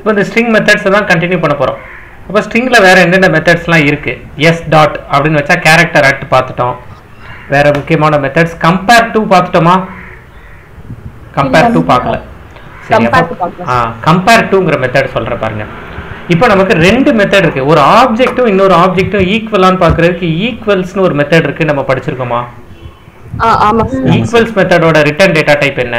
இப்போ இந்த ஸ்ட்ரிங் மெத்தட்ஸை தான் கண்டினியூ பண்ண போகிறோம் அப்போ ஸ்ட்ரிங்கில் வேறு என்னென்ன மெத்தட்ஸ்லாம் இருக்குது எஸ் டாட் அப்படின்னு வச்சா கேரக்டர் அட் பார்த்துட்டோம் வேறு முக்கியமான மெத்தட்ஸ் கம்பேர் டு பார்த்துட்டோமா கம்பேர் டு பார்க்கல சரி Compare to அப்போ பார்க்கலாம். ஆ கம்பேர் டுங்கிற மெத்தட் சொல்கிற பாருங்க இப்போ நமக்கு ரெண்டு மெத்தட் இருக்குது ஒரு ஆப்ஜெக்ட்டும் இன்னொரு ஆப்ஜெக்ட்டும் ஈக்குவலான்னு பார்க்குறதுக்கு ஈக்குவல்ஸ்னு ஒரு மெத்தட் இருக்குது நம்ம படிச்சிருக்கோமா ஆ ஆமா ஈக்குவல்ஸ் மெத்தடோட ரிட்டர்ன் டேட்டா டைப் என்ன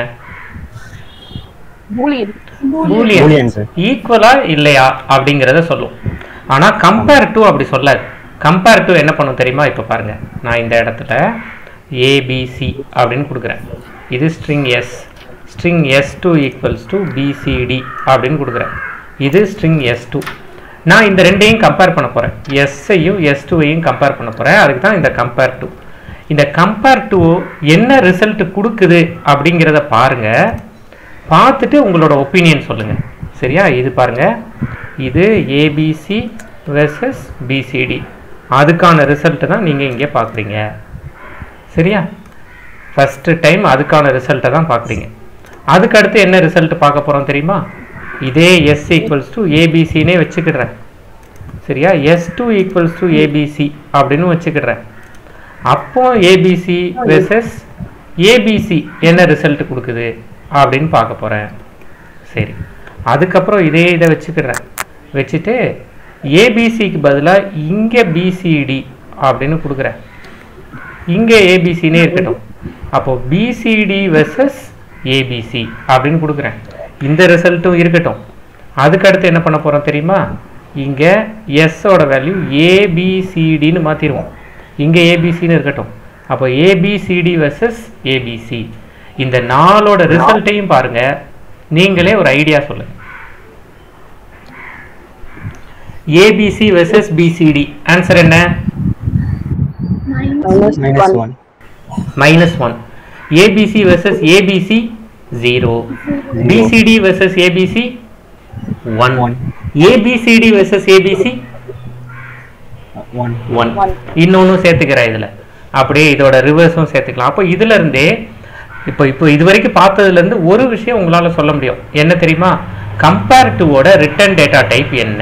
பூலியன் பூலியன் Boolean, sir. ஈக்குவலா இல்லையா அப்படிங்கிறத சொல்லும் ஆனா கம்பேர் டு அப்படி சொல்லாது கம்பேர் டு என்ன பண்ணும் தெரியுமா இப்போ பாருங்க நான் இந்த இடத்துல ஏபிசி அப்படின்னு கொடுக்குறேன் இது string S string S two equals to BCD அப்படின்னு கொடுக்குறேன் இது ஸ்ட்ரிங் எஸ் டூ நான் இந்த ரெண்டையும் கம்பேர் பண்ண போகிறேன் எஸ்ஸையும் எஸ் டூவையும் கம்பேர் பண்ண போகிறேன் அதுக்கு தான் இந்த கம்பேர் டு இந்த கம்பேர் டு என்ன ரிசல்ட் கொடுக்குது அப்படிங்கிறத பாருங்க பார்த்துட்டு உங்களோட ஒப்பீனியன் சொல்லுங்க சரியா இது பாருங்க இது ஏபிசி வெர்சஸ் பிசிடி அதுக்கான ரிசல்ட் தான் நீங்கள் இங்கே பார்க்குறீங்க சரியா ஃபஸ்ட்டு டைம் அதுக்கான ரிசல்ட்டை தான் பார்க்குறீங்க அதுக்கு அடுத்து என்ன ரிசல்ட் பார்க்க போகிறோம் தெரியுமா இதே எஸ் ஈக்குவல்ஸ் டு ஏபிசினே வச்சுக்கிடுறேன் சரியா S two equals to ABC அப்படின்னு வச்சுக்கிடுறேன் அப்போ ஏபிசி வெர்சஸ் ஏபிசி என்ன ரிசல்ட் கொடுக்குது அப்படின்னு பார்க்க போகிறேன் சரி அதுக்கப்புறம் இதே இதை வச்சுக்கிறேன் வச்சுட்டு ஏபிசிக்கு பதிலாக இங்கே பிசிடி அப்படின்னு கொடுக்குறேன் இங்கே ஏபிசினே இருக்கட்டும் அப்போ பிசிடி வெர்சஸ் ஏபிசி அப்படின்னு கொடுக்குறேன் இந்த ரிசல்ட்டும் இருக்கட்டும் அதுக்கு அடுத்து என்ன பண்ண போகிறோம் தெரியுமா இங்கே எஸ்ஸோட வேல்யூ ஏபிசிடின்னு மாற்றிடுவோம் இங்கே ஏபிசின்னு இருக்கட்டும் அப்போ ஏபிசிடி வெர்சஸ் ஏபிசி இந்த நாலோட ரிசல்ட்டையும் பாருங்க நீங்களே ஒரு ஐடியா சொல்லுங்க ஏபிசி வெர்சஸ் பிசிடி ஆன்சர் என்ன minus minus one 1. Minus one ABC versus ABC zero BCD versus ABC one One. ABCD versus ABC Uh, 1. One One. இன்னொன்னும் சேர்த்துக்கிறேன் இதில் அப்படியே இதோட ரிவர்ஸும் சேர்த்துக்கலாம் அப்போ இதுல இருந்தே இப்போ இப்போ இது வரைக்கும் பார்த்ததுல இருந்து ஒரு விஷயம் உங்களால சொல்ல முடியும் என்ன தெரியுமா கம்பேர் டுவோட ரிட்டர்ன் டேட்டா டைப் என்ன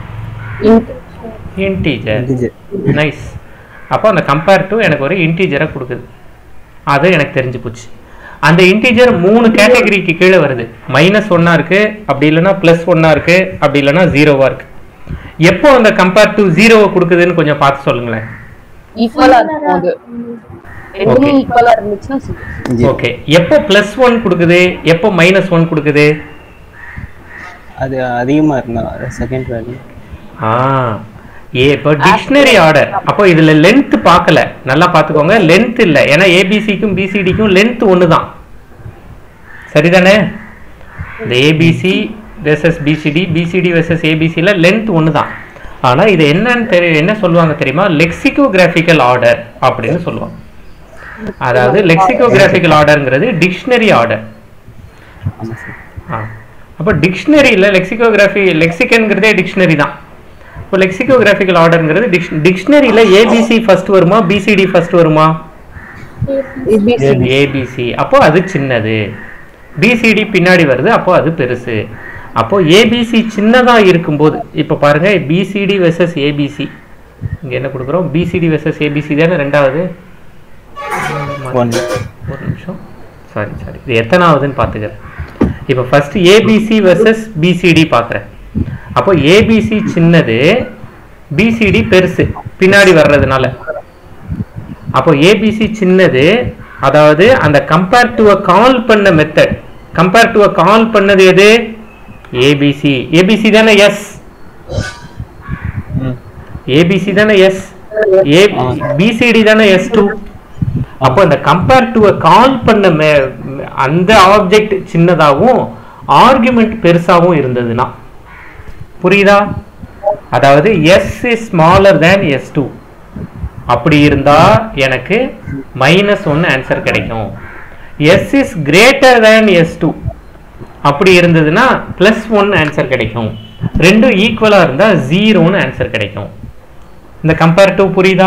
இன்டீஜர் Integer. நைஸ் அப்போ அந்த கம்பேர் டு எனக்கு ஒரு இன்டீஜரை கொடுக்குது அது எனக்கு தெரிஞ்சு போச்சு அந்த இன்டீஜர் மூணு கேட்டகரிக்கு கீழே வருது மைனஸ் ஒன்னா இருக்கு அப்படி இல்லைன்னா ப்ளஸ் ஒன்னா இருக்கு அப்படி இல்லைன்னா ஜீரோவா இருக்கு எப்போ அந்த கம்பேர் டு ஜீரோவை கொடுக்குதுன்னு கொஞ்சம் பார்த்து சொல்லுங்களேன் ஈக்குவலா இருக்கும் அது ரெண்டுமே Okay. ஈக்குவலா இருந்துச்சுன்னா சரி. Zero. ஓகே எப்போ ப்ளஸ் ஒன் கொடுக்குது எப்போ மைனஸ் ஒன் கொடுக்குது அது அதிகமா இருந்தா செகண்ட் வேல்யூ ஆ ஏ இப்போ டிக்ஷனரி ஆர்டர் அப்போ இதுல லென்த் பார்க்கல நல்லா பார்த்துக்கோங்க லென்த் இல்லை ஏன்னா ஏபிசிக்கும் பிசிடிக்கும் லென்த் ஒன்று தான் சரிதானே இந்த ABC versus BCD BCD versus ஏபிசியில் லென்த் ஒன்று தான் ஆனால் இது என்னன்னு தெரி என்ன சொல்லுவாங்க தெரியுமா லெக்சிகோகிராஃபிக்கல் ஆர்டர் அப்படின்னு சொல்லுவாங்க அதாவது லெக்சிகோகிராஃபிக்கல் ஆர்டர்ங்கிறது டிக்ஷனரி ஆர்டர் ஆமா சார் ஆ அப்போ டிக்ஷனரியில் லெக்சிகோகிராஃபி லெக்சிகன்கிறதே டிக்ஷனரி தான் இப்போ லெக்சிகோகிராஃபிக்கல் ஆர்டர்ங்கிறது டிக்ஷ் டிக்ஷனரியில் ஏபிசி ஃபர்ஸ்ட் வருமா பிசிடி ஃபர்ஸ்ட் வருமா ABC. ஏபிசி அப்போ அது சின்னது பிசிடி பின்னாடி வருது அப்போ அது பெருசு அப்போ ஏபிசி சின்னதா இருக்கும்போது இப்போ பாருங்க பிசிடி வெர்சஸ் ஏபிசி இங்க என்ன கொடுக்குறோம் பிசிடி வெர்சஸ் ஏபிசி தானே ரெண்டாவது ஒன் ஒரு நிமிஷம் சாரி சாரி இது எத்தனாவதுன்னு பார்த்துக்கிறேன் இப்போ ஃபர்ஸ்ட் ஏபிசி வெர்சஸ் பிசிடி பார்க்குறேன் அப்போ ஏபிசி சின்னது பிசிடி பெருசு பின்னாடி வர்றதுனால அப்போ ஏபிசி சின்னது அதாவது அந்த கம்பேர் டு கால் பண்ண மெத்தட் கம்பேர் டு கால் பண்ணது எது ஏபிசி ஏபிசி தானே எஸ் ம் ஏபிசி தானே எஸ் ஏ பிசிடி தானே எஸ் டூ அப்போ இந்த கம்பேர் டு கால் பண்ண மே- அந்த ஆப்ஜெக்ட் சின்னதாகவும் ஆர்குமெண்ட் பெருசாகவும் இருந்ததுன்னா புரியுதா அதாவது S is smaller than S two அப்படி இருந்தா எனக்கு மைனஸ் ஒன் ஆன்சர் கிடைக்கும் S is greater than S two அப்படி இருந்ததுன்னா ப்ளஸ் ஒன் ஆன்சர் கிடைக்கும் ரெண்டும் ஈக்குவலாக இருந்தால் ஜீரோன்னு ஆன்சர் கிடைக்கும் இந்த கம்பேரிட்டிவ் புரியுதா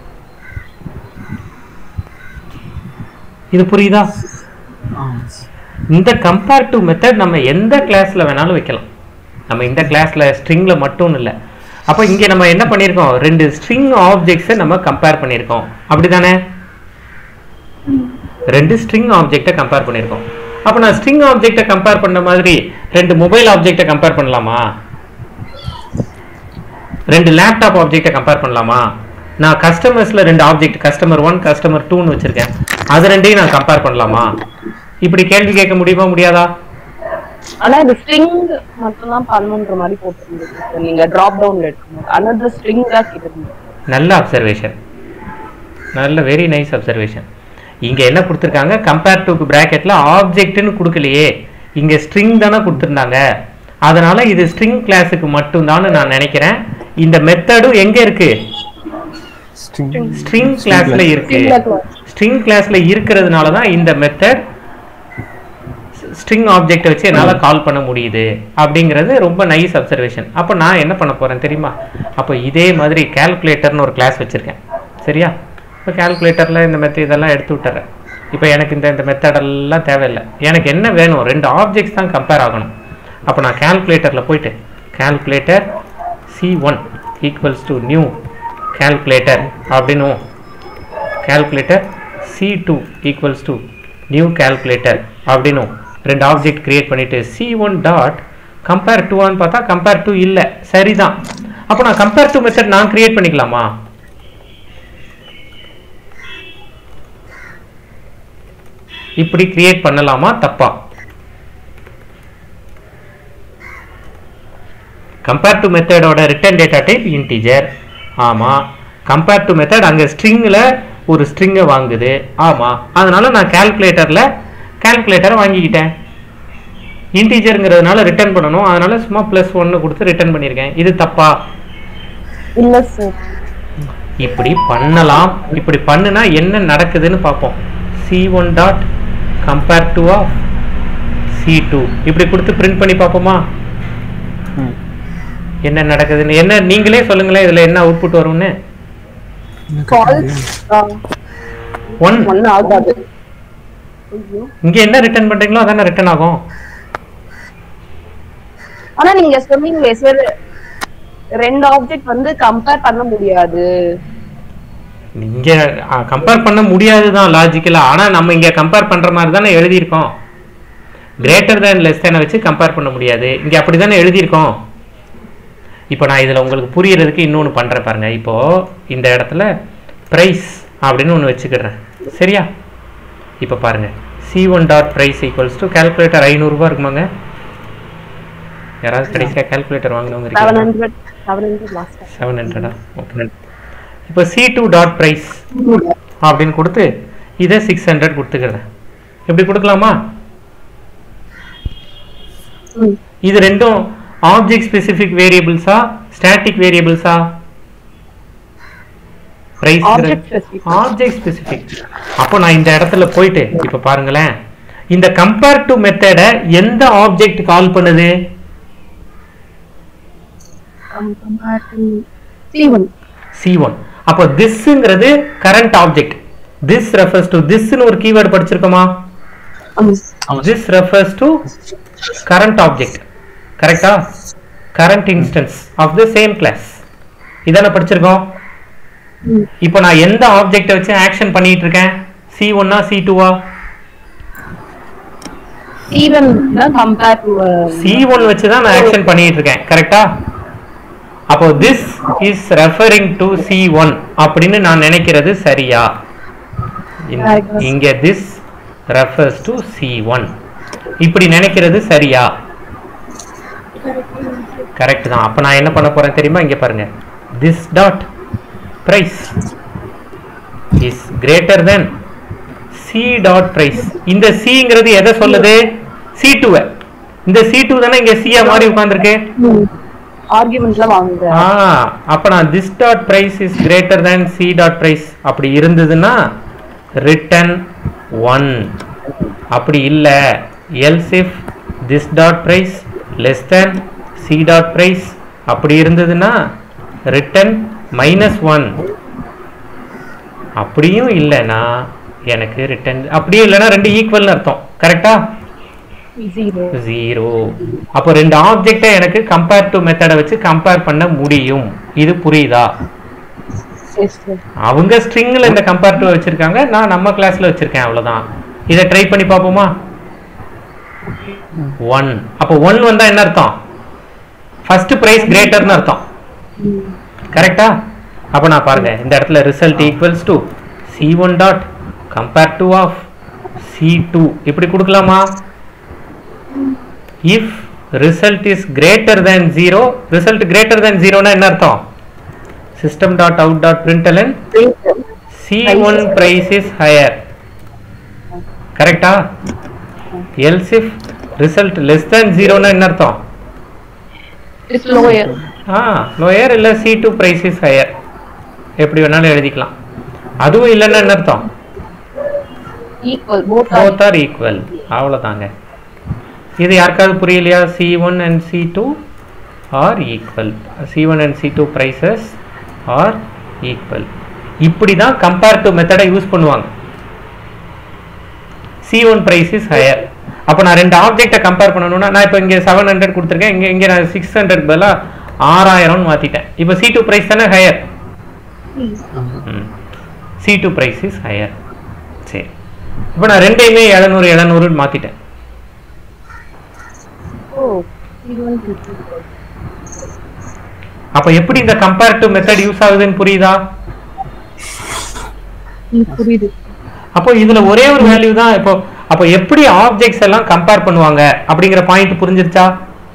இது புரியுதா இந்த கம்பேரிட்டிவ் மெத்தட் நம்ம எந்த கிளாஸ்ல வேணாலும் வைக்கலாம் நம்ம இந்த கிளாஸ்ல ஸ்ட்ரிங்ல மட்டும் இல்லை அப்போ இங்கே நம்ம என்ன பண்ணியிருக்கோம் ரெண்டு ஸ்ட்ரிங் ஆப்ஜெக்ட்ஸை நம்ம கம்பேர் பண்ணியிருக்கோம் அப்படிதானே ரெண்டு ஸ்ட்ரிங் ஆப்ஜெக்ட்டை கம்பேர் பண்ணியிருக்கோம் அப்போ நான் ஸ்ட்ரிங் ஆப்ஜெக்ட்டை கம்பேர் பண்ண மாதிரி ரெண்டு மொபைல் ஆப்ஜெக்ட்டை கம்பேர் பண்ணலாமா ரெண்டு லேப்டாப் ஆப்ஜெக்ட்டை கம்பேர் பண்ணலாமா நான் கஸ்டமர்ஸ்ல ரெண்டு ஆப்ஜெக்ட் கஸ்டமர் ஒன் கஸ்டமர் டூன்னு வச்சிருக்கேன் அது ரெண்டையும் நான் கம்பேர் பண்ணலாமா இப்படி கேள்வி கேட்க முடியுமா முடியாதா ஆனா இது ஸ்ட்ரிங் மட்டும் தான் பண்ணுன்ற மாதிரி போட்டுருந்துச்சு நீங்க டிராப் டவுன்ல எடுக்கணும் அனதர் ஸ்ட்ரிங் தான் கேட்டிருந்தீங்க நல்ல அப்சர்வேஷன் நல்ல வெரி நைஸ் அப்சர்வேஷன் இங்க என்ன கொடுத்துருக்காங்க கம்பேர் டு பிராக்கெட்ல ஆப்ஜெக்ட்னு கொடுக்கலையே இங்க ஸ்ட்ரிங் தானே கொடுத்துருந்தாங்க அதனால இது ஸ்ட்ரிங் கிளாஸுக்கு மட்டும்தான்னு நான் நினைக்கிறேன் இந்த மெத்தடும் எங்க இருக்கு ஸ்ட்ரிங் ஸ்ட்ரிங் கிளாஸ்ல இருக்கு ஸ்ட்ரிங் கிளாஸ்ல இருக்கிறதுனால தான் இந்த மெத்தட் ஸ்ட்ரிங் ஆப்ஜெக்ட் வச்சு என்னால் கால் பண்ண முடியுது அப்படிங்கிறது ரொம்ப நைஸ் அப்சர்வேஷன் அப்போ நான் என்ன பண்ண போறேன் தெரியுமா அப்போ இதே மாதிரி கால்குலேட்டர்னு ஒரு கிளாஸ் வச்சிருக்கேன் சரியா இப்போ கால்குலேட்டரில் இந்த மெத்தட் இதெல்லாம் எடுத்து விட்டுறேன் இப்போ எனக்கு இந்த இந்த மெத்தடெல்லாம் தேவையில்லை எனக்கு என்ன வேணும் ரெண்டு ஆப்ஜெக்ட்ஸ் தான் கம்பேர் ஆகணும் அப்போ நான் கால்குலேட்டரில் போயிட்டு calculator C one equals to new calculator அப்படின்னும் calculator C two equals to new calculator அப்படின்னும் ரெண்டு ஆப்ஜெக்ட் கிரியேட் பண்ணிட்டு சி ஒன் டாட் கம்பேர் டுவான்னு பார்த்தா கம்பேர் டு இல்லை சரிதான் அப்போ நான் கம்பேர் டு மெத்தட் நான் கிரியேட் பண்ணிக்கலாமா இப்படி கிரியேட் பண்ணலாமா தப்பா கம்பேர் டு மெத்தடோட ரிட்டர்ன் டேட்டா டைப் இன்டிஜர் ஆமாம் கம்பேர் டு மெத்தட் அங்கே ஸ்ட்ரிங்கில் ஒரு ஸ்ட்ரிங்கை வாங்குது ஆமாம் அதனால நான் கால்குலேட்டரில் கால்குலேட்டரை வாங்கிக்கிட்டேன் இன்டிஜருங்கிறதுனால ரிட்டர்ன் பண்ணணும் அதனால சும்மா ப்ளஸ் ஒன்று கொடுத்து ரிட்டர்ன் பண்ணியிருக்கேன் இது தப்பா இல்ல சார் இப்படி பண்ணலாம் இப்படி பண்ணுனா என்ன நடக்குதுன்னு பார்ப்போம் C one dot compare to of C two இப்படி கொடுத்து பிரிண்ட் பண்ணி பார்ப்போமா ம் என்ன நடக்குதுன்னு என்ன நீங்களே சொல்லுங்களேன் இதுல என்ன அவுட்புட் வரும்னு ஃபால்ஸ் ஒன் ஒன்னு ஆகாது இங்க என்ன ரிட்டர்ன் பண்றீங்களோ அதானே ரிட்டர்ன் ஆகும் ஆனா நீங்க சொன்னீங்களே சார் ரெண்டு ஆப்ஜெக்ட் வந்து கம்பேர் பண்ண முடியாது இங்க கம்பேர் பண்ண முடியாதுதான் லாஜிக்கலா ஆனா நம்ம இங்க கம்பேர் பண்ற மாதிரி தானே எழுதியிருக்கோம் கிரேட்டர் தேன் லெஸ் தேனை வச்சு கம்பேர் பண்ண முடியாது இங்க அப்படி தானே எழுதியிருக்கோம் இப்போ நான் இதுல உங்களுக்கு புரியறதுக்கு இன்னொன்று பண்றேன் பாருங்க இப்போ இந்த இடத்துல பிரைஸ் அப்படின்னு ஒன்று வச்சுக்கிறேன் சரியா இப்போ பாருங்க C one dot price equals to calculator ஐநூறுரூவா இருக்குமாங்க யாராவது கடைசியாக கால்குலேட்டர் வாங்கினவங்க செவன் இருக்கீங்களா hundred seven hundred last seven ஹண்ட்ரடா ஓகே இப்போ சி டூ டாட் ப்ரைஸ் அப்படின்னு கொடுத்து இதை சிக்ஸ் ஹண்ட்ரட் கொடுத்துக்கிறேன் எப்படி கொடுக்கலாமா இது ரெண்டும் ஆப்ஜெக்ட் ஸ்பெசிஃபிக் வேரியபிள்ஸா ஸ்டாட்டிக் வேரியபிள்ஸா price Object specific. Object specific அப்போ நான் இந்த இடத்துல போயிட்டு இப்போ பாருங்களேன் இந்த கம்பேர் டு மெத்தடை எந்த ஆப்ஜெக்ட் கால் பண்ணுது சி ஒன் சி ஒன் அப்போ திஸ்ங்கிறது current object this refers to திஸ்னு ஒரு கீவேர்டு படிச்சிருக்கோமா this refers to current object கரெக்டா current instance of the same class இதானே படிச்சிருக்கோம் இப்போ நான் எந்த ஆப்ஜெக்ட்டை வச்சு ஆக்ஷன் பண்ணிட்டு இருக்கேன் சி ஒன்னா சி டூவா சி ஒன் தான் கம்பேர் டு சி ஒன் வச்சு தான் நான் ஆக்ஷன் பண்ணிட்டு இருக்கேன் கரெக்டா அப்போ this is referring to C one அப்படின்னு நான் நினைக்கிறது சரியா இந்த- Correct. இங்க this refers to C one இப்படி நினைக்கிறது சரியா கரெக்ட் தான் அப்போ நான் என்ன பண்ண போறேன் தெரியுமா இங்க பாருங்க this dot price is greater than C dot price இந்த சிங்கிறது எதை சொல்லுது சி டூவை இந்த சி டூ தானே இங்க சியா மாதிரி உட்கார்ந்திருக்கு ஆர்குமெண்ட்ல வாங்குற ஆ அப்ப நான் this dot price is greater than C dot price அப்படி இருந்ததுன்னா ரிட்டன் ஒன் அப்படி இல்ல else if this dot price less than C dot price அப்படி இருந்ததுன்னா ரிட்டன் மைனஸ் ஒன் அப்படியும் இல்லைன்னா எனக்கு ரிட்டன் அப்படியும் இல்லைன்னா ரெண்டு ஈக்குவல்னு அர்த்தம் கரெக்டா ஜீரோ ஜீரோ அப்போ ரெண்டு ஆப்ஜெக்டை எனக்கு கம்பேர் டு மெத்தடை வச்சு கம்பேர் பண்ண முடியும் இது புரியுதா எஸ் சார் அவங்க ஸ்ட்ரிங்ல இந்த கம்பேர் டு வச்சிருக்காங்க நான் நம்ம கிளாஸ்ல வச்சிருக்கேன் அவ்வளவுதான் இதை ட்ரை பண்ணி பார்ப்போமா ஒன் அப்போ ஒன் வந்தா என்ன அர்த்தம் ஃபர்ஸ்ட் பிரைஸ் கிரேட்டர்னு அர்த்தம் கரெக்டா அப்போ நான் பாருங்க இந்த இடத்துல result equals to C one dot compare to of C two இப்படி கொடுக்கலாமா if result is greater than zero result greater than ஜீரோனா என்ன அர்த்தம் system dot out dot println C one price is higher கரெக்டா else if result less than ஜீரோனா என்ன அர்த்தம் it's lower ஆ லோயர் இல்லை C two price is higher எப்படி வேணாலும் எழுதிக்கலாம் அதுவும் இல்லைன்னா என்ன அர்த்தம் equal both both are equal அவ்வளோதாங்க இது யாருக்காவது புரியலையா C one and C two are equal C one and C two prices are equal இப்படி தான் கம்பேர் டு மெத்தடை யூஸ் பண்ணுவாங்க C one price is higher அப்போ நான் ரெண்டு ஆப்ஜெக்டை கம்பேர் பண்ணணும்னா நான் இப்போ இங்கே செவன் ஹண்ட்ரட் கொடுத்துருக்கேன் இங்கே இங்கே நான் சிக்ஸ் ஹண்ட்ரட் பதிலாக ஆறாயிரம்னு மாற்றிட்டேன் இப்போ சி டூ ப்ரைஸ் தானே higher C two price is higher சரி இப்போ நான் ரெண்டையுமே எழுநூறு எழுநூறுன்னு மாற்றிட்டேன் ஓ இது அப்போ எப்படி இந்த கம்பேரிட்டிவ் மெத்தட் யூஸ் ஆகுதுன்னு புரியுதா புரியுது அப்போ இதுல ஒரே ஒரு வேல்யூ தான் இப்போ அப்போ எப்படி ஆப்ஜெக்ட்ஸ் எல்லாம் கம்பேர் பண்ணுவாங்க அப்படிங்கிற பாயிண்ட் புரிஞ்சிருச்சா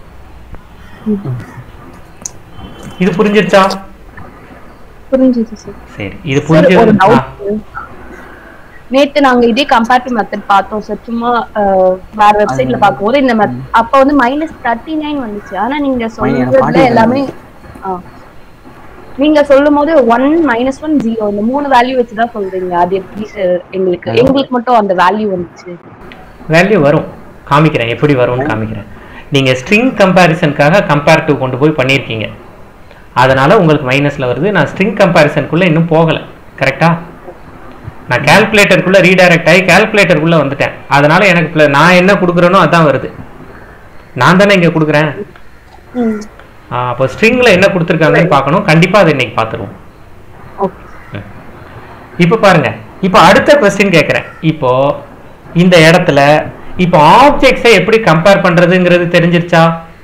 இது புரிஞ்சிருச்சா புரிஞ்சுது சார் சரி இது சார் ஒரு புரிஞ்சது ஆ, டவுட் நேத்து நாங்க இதே கம்பேரிட்டிவ் மெத்தட் பார்த்தோம் சார் சும்மா அஹ், வேற வெப்சைட்ல பார்க்கும்போது இந்த மெத் அப்ப வந்து மைனஸ் தேர்ட்டி நைன் வந்துச்சு ஆனா நீங்க சொல்றதுல 49 எல்லாமே ஆ. நீங்க சொல்லும் போது ஒன் மைனஸ் ஒன் ஜீரோ இந்த மூணு வேல்யூ வச்சுதான் சொல்றீங்க அது எப்படி சார் எங்களுக்கு எங்களுக்கு மட்டும் அந்த வேல்யூ வந்துச்சு வேல்யூ வரும் காமிக்கிறேன் எப்படி வரும்னு காமிக்கிறேன் நீங்க ஸ்ட்ரிங் கம்பேரிசனுக்காக கம்பேரிட்டிவ் கொண்டு போய் பண்ணியிருக்கீங்க அதனால உங்களுக்கு மைனஸ்ல வருது நான் ஸ்ட்ரிங் கம்பேரிசனுக்குள்ள இன்னும் போகல கரெக்டா நான் கால்குலேட்டருக்குள்ள ரீடைரக்ட் ஆகி கால்குலேட்டருக்குள்ள வந்துட்டேன் அதனால எனக்கு pl- நான் என்ன கொடுக்குறேனோ அதான் வருது நான் தானே இங்க கொடுக்குறேன் ஆ, அப்போ ஸ்ட்ரிங்ல என்ன கொடுத்துருக்காங்கன்னு பார்க்கணும் கண்டிப்பா அதை இன்னைக்கு பார்த்துருவோம் ஓகே இப்போ பாருங்க இப்போ அடுத்த கொஸ்டின் கேட்குறேன் இப்போ இந்த இடத்துல இப்போ ஆப்ஜெக்ட்ஸை எப்படி கம்பேர் பண்றதுங்கிறது தெரிஞ்சிருச்சா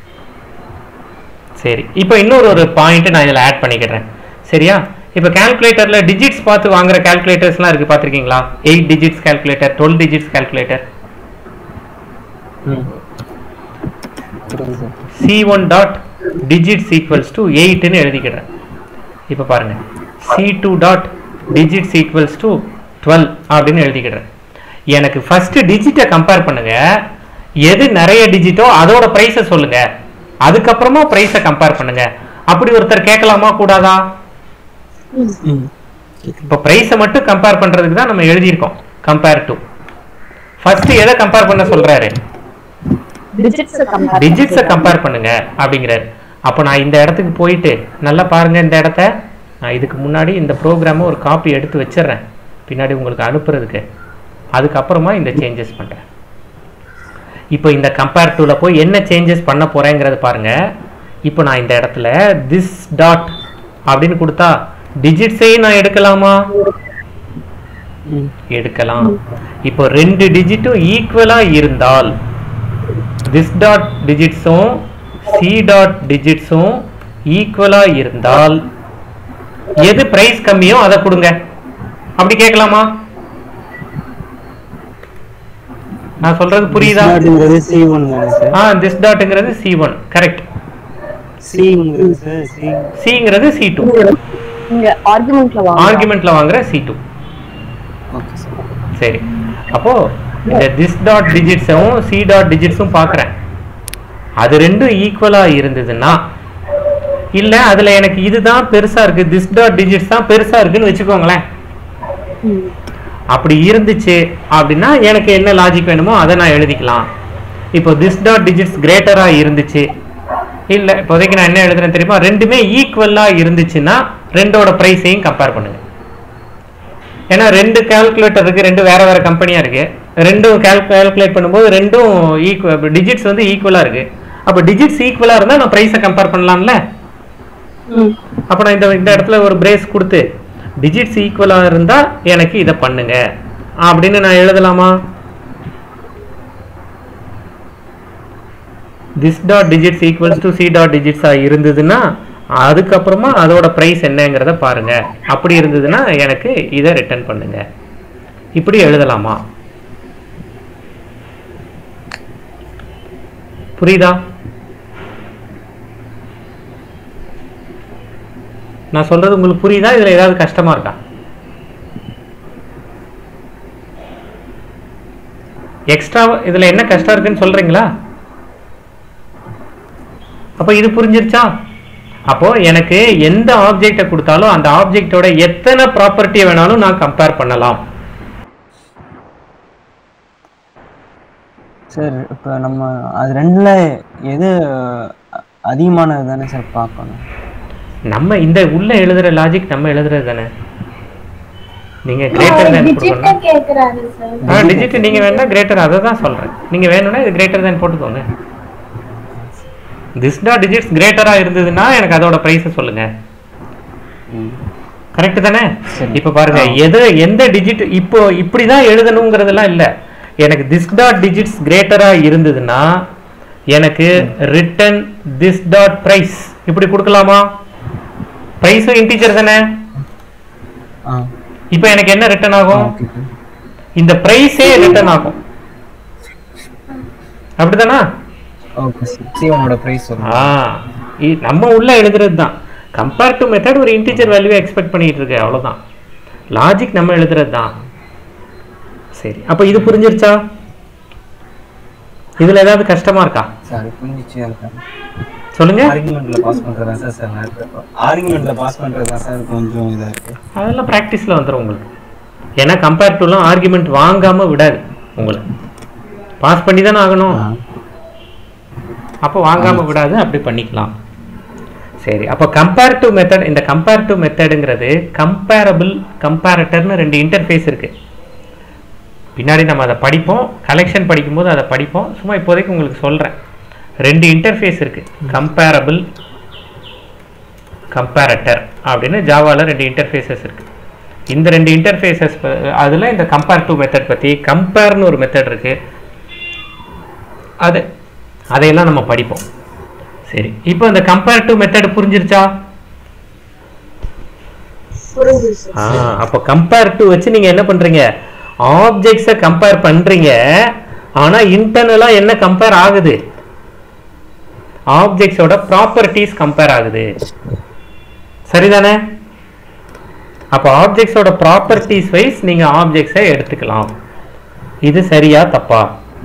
சரி இப்போ இன்னொரு ஒரு பாயிண்ட் நான் இதில் ஆட் பண்ணிக்கிறேன் சரியா இப்போ கால்குலேட்டர்ல டிஜிட்ஸ் பார்த்து வாங்குற கால்குலேட்டர்ஸ்லாம் இருக்கு பார்த்துருக்கீங்களா eight digits calculator twelve digits calculator ம் புரியுது sir C one dot digits equals to எயிட்னு எழுதிக்கிறேன் இப்போ பாருங்க C two dot digits equals to twelve அப்படின்னு எழுதிக்கிறேன் எனக்கு ஃபர்ஸ்ட் டிஜிட்டை கம்பேர் பண்ணுங்க எது நிறைய டிஜிட்டோ அதோட ப்ரைஸை சொல்லுங்க அதுக்கப்புறமா ப்ரைஸை கம்பேர் பண்ணுங்க அப்படி ஒருத்தர் கேட்கலாமா கூடாதா ம் இப்போ ப்ரைஸை மட்டும் கம்பேர் பண்றதுக்கு தான் நம்ம எழுதியிருக்கோம் கம்பேர் டு ஃபர்ஸ்ட் எதை கம்பேர் பண்ண சொல்றாரு டிஜிட்ஸ் கம்பேர் டிஜிட்ஸை கம்பேர் பண்ணுங்க அப்படிங்கிறாரு அப்போ நான் இந்த இடத்துக்கு போயிட்டு நல்லா பாருங்க இந்த இடத்த நான் இதுக்கு முன்னாடி இந்த ப்ரோக்ராமை ஒரு காப்பி எடுத்து வச்சிடுறேன் பின்னாடி உங்களுக்கு அனுப்புறதுக்கு அதுக்கப்புறமா இந்த சேஞ்சஸ் பண்ணுறேன் இப்போ இந்த கம்பேர் டூவில் போய் என்ன சேஞ்சஸ் பண்ண போகிறேங்கிறது பாருங்க இப்போ நான் இந்த இடத்துல திஸ் டாட் அப்படின்னு கொடுத்தா டிஜிட்ஸையும் நான் எடுக்கலாமா ம் எடுக்கலாம் இப்போ ரெண்டு டிஜிட்டும் ஈக்குவலா இருந்தால் திஸ் டாட் டிஜிட்ஸும் சி டாட் டிஜிட்ஸும் ஈக்குவலா இருந்தால் எது பிரைஸ் கம்மியோ அதை கொடுங்க அப்படி கேட்கலாமா நான் சொல்றது புரியுதா ஸ்டார்ட்ங்கிறது சி ஒன் தானே சார் ஆ திஸ் டாட்ங்கிறது சி ஒன் கரெக்ட் சிங்கிறது சார் சி சிங்கிறது சி டூ நீங்க ஆர்குமெண்ட்ல வாங்க ஆர்குமெண்ட்ல வாங்குற சி டூ ஓகே சார் சரி அப்போ இந்த திஸ் டாட் டிஜிட்ஸும் சி டாட் டிஜிட்ஸும் பார்க்குறேன் அது ரெண்டும் ஈக்குவலா இருந்ததுன்னா இல்ல அதுல எனக்கு இதுதான் பெருசா இருக்கு திஸ் டாட் டிஜிட்ஸ் தான் பெருசா இருக்குன்னு வச்சுக்கோங்களேன் ம். அப்படி இருந்துச்சு அப்படின்னா எனக்கு என்ன லாஜிக் வேணுமோ அதை நான் எழுதிக்கலாம் இப்போ திஸ் டாட் டிஜிட்ஸ் கிரேட்டரா இருந்துச்சு இல்ல இப்போதைக்கு நான் என்ன எழுதுறேன் தெரியுமா ரெண்டுமே ஈக்குவலா இருந்துச்சுன்னா ரெண்டோட ப்ரைஸையும் கம்பேர் பண்ணுங்க ஏன்னா ரெண்டு கால்குலேட்டர் இருக்கு ரெண்டு வேற வேற கம்பெனியா இருக்கு ரெண்டும் கால்குலேட் பண்ணும்போது ரெண்டும் ஈக்குவல் டிஜிட்ஸ் வந்து ஈக்குவலாக இருக்கு அப்போ டிஜிட்ஸ் ஈக்குவலாக இருந்தால் நான் ப்ரைஸை கம்பேர் பண்ணலாம்ல ம் அப்போ நான் இந்த இந்த இடத்துல ஒரு பிரேஸ் கொடுத்து டிஜிட்ஸ் ஈக்குவலாக இருந்தால் எனக்கு இதை பண்ணுங்க அப்படின்னு நான் எழுதலாமா this dot digits equals to C dot டிஜிட்ஸாக இருந்ததுன்னா அதுக்கப்புறமா அதோட ப்ரைஸ் என்னங்கிறத பாருங்க அப்படி இருந்ததுன்னா எனக்கு இதை ரிட்டர்ன் பண்ணுங்க இப்படி எழுதலாமா புரியுதா நான் சொல்றது உங்களுக்கு புரியுதா இதுல ஏதாவது கஷ்டமா இருக்கா எக்ஸ்ட்ரா இதுல என்ன கஷ்டம் இருக்குன்னு சொல்றீங்களா அப்போ இது புரிஞ்சிருச்சா அப்போ எனக்கு எந்த ஆப்ஜெக்டை கொடுத்தாலும் அந்த ஆப்ஜெக்டோட எத்தனை ப்ராப்பர்ட்டியை வேணாலும் நான் கம்பேர் பண்ணலாம் சார் இப்போ நம்ம அது ரெண்டுல எது அதிகமானது தானே சார் பார்க்கணும் நம்ம இந்த உள்ள எழுதுற லாஜிக் நம்ம எழுதுறது தானே நீங்க கிரேட்டர் தேன் டிஜிட்ட கேக்குறாரு சார் ஆ டிஜிட் நீங்க வேணா கிரேட்டர் அதை தான் சொல்றேன் நீங்க வேணும்னா இது கிரேட்டர் தேன் போட்டுக்கோங்க திஸ் டாட் டிஜிட்ஸ் கிரேட்டரா இருந்ததுன்னா எனக்கு அதோட பிரைஸை சொல்லுங்க ம். கரெக்ட் தானே சரி. இப்ப பாருங்க எது எந்த டிஜிட் இப்போ இப்படிதான் எழுதணுங்கிறதெல்லாம் இல்ல எனக்கு திஸ் டாட் டிஜிட்ஸ் கிரேட்டரா இருந்ததுன்னா எனக்கு ரிட்டன் திஸ் டாட் பிரைஸ் இப்படி கொடுக்கலாமா பிரைஸும் இன்டீஜர் தானே ஆ இப்போ எனக்கு என்ன ரிட்டர்ன் ஆகும் ஓகே சார் இந்த பிரைஸே ரிட்டர்ன் ஆகும் அப்படிதானா ஓகே சார் சிவனோட ப்ரைஸ் சொல்லுங்க ஆ இ- நம்ம உள்ள எழுதுறது தான் கம்பேர் டு மெத்தட் ஒரு இன்டீஜர் வேல்யூ எக்ஸ்பெக்ட் பண்ணிட்டு இருக்கு அவ்வளவுதான் லாஜிக் நம்ம எழுதுறது தான் சரி அப்ப இது புரிஞ்சிருச்சா இதுல ஏதாவது கஷ்டமா இருக்கா சார் புரிஞ்சிச்சு இருக்கேன் சொல்லுங்க ஆர்குமெண்ட்ல பாஸ் பண்றதா சார் சார் ஆர்குமெண்ட்ல பாஸ் பண்றதா சார் கொஞ்சம் இதா இருக்கு அதெல்லாம் ப்ராக்டிஸ்ல வந்துடும் உங்களுக்கு ஏன்னா கம்பேர் டுலாம் ஆர்குமெண்ட் வாங்காம விடாது உங்களுக்கு பாஸ் பண்ணி தானே ஆகணும் அப்போ வாங்காம விடாது அப்படி பண்ணிக்கலாம் சரி அப்போ கம்பேரிட்டிவ் மெத்தட் இந்த கம்பேரிட்டிவ் மெத்தடுங்கிறது கம்பேரபிள் கம்பேரட்டர்னு ரெண்டு இன்டர்ஃபேஸ் இருக்கு பின்னாடி நம்ம அதை படிப்போம் கலெக்ஷன் படிக்கும்போது அதை படிப்போம் சும்மா இப்போதைக்கு உங்களுக்கு சொல்றேன் ரெண்டு இன்டர்ஃபேஸ் இருக்கு கம்பேரபிள் கம்பேரட்டர் அப்படின்னு ஜாவால ரெண்டு இன்டர்ஃபேஸஸ் இருக்கு இந்த ரெண்டு இன்டர்ஃபேஸஸ் அதுல இந்த கம்பேரிட்டிவ் மெத்தட் பத்தி கம்பேர்னு ஒரு மெத்தட் இருக்கு அது அதையெல்லாம் நம்ம படிப்போம் சரி இப்போ இந்த கம்பேரிட்டிவ் மெத்தட் புரிஞ்சிருச்சா புரிஞ்சிருச்சு ஆ அப்போ கம்பேரிட்டிவ் வச்சு நீங்க என்ன பண்றீங்க ஆப்ஜெக்ட்ஸை கம்பேர் பண்றீங்க ஆனா இன்டர்னலா என்ன கம்பேர் ஆகுது ஆப்ஜெக்ட்ஸோட ப்ராப்பர்ட்டிஸ் கம்பேர் ஆகுது சரிதானே அப்போ ஆப்ஜெக்ட்ஸோட ப்ராப்பர்ட்டிஸ் வைஸ் நீங்க ஆப்ஜெக்ட்ஸை எடுத்துக்கலாம் இது சரியா தப்பா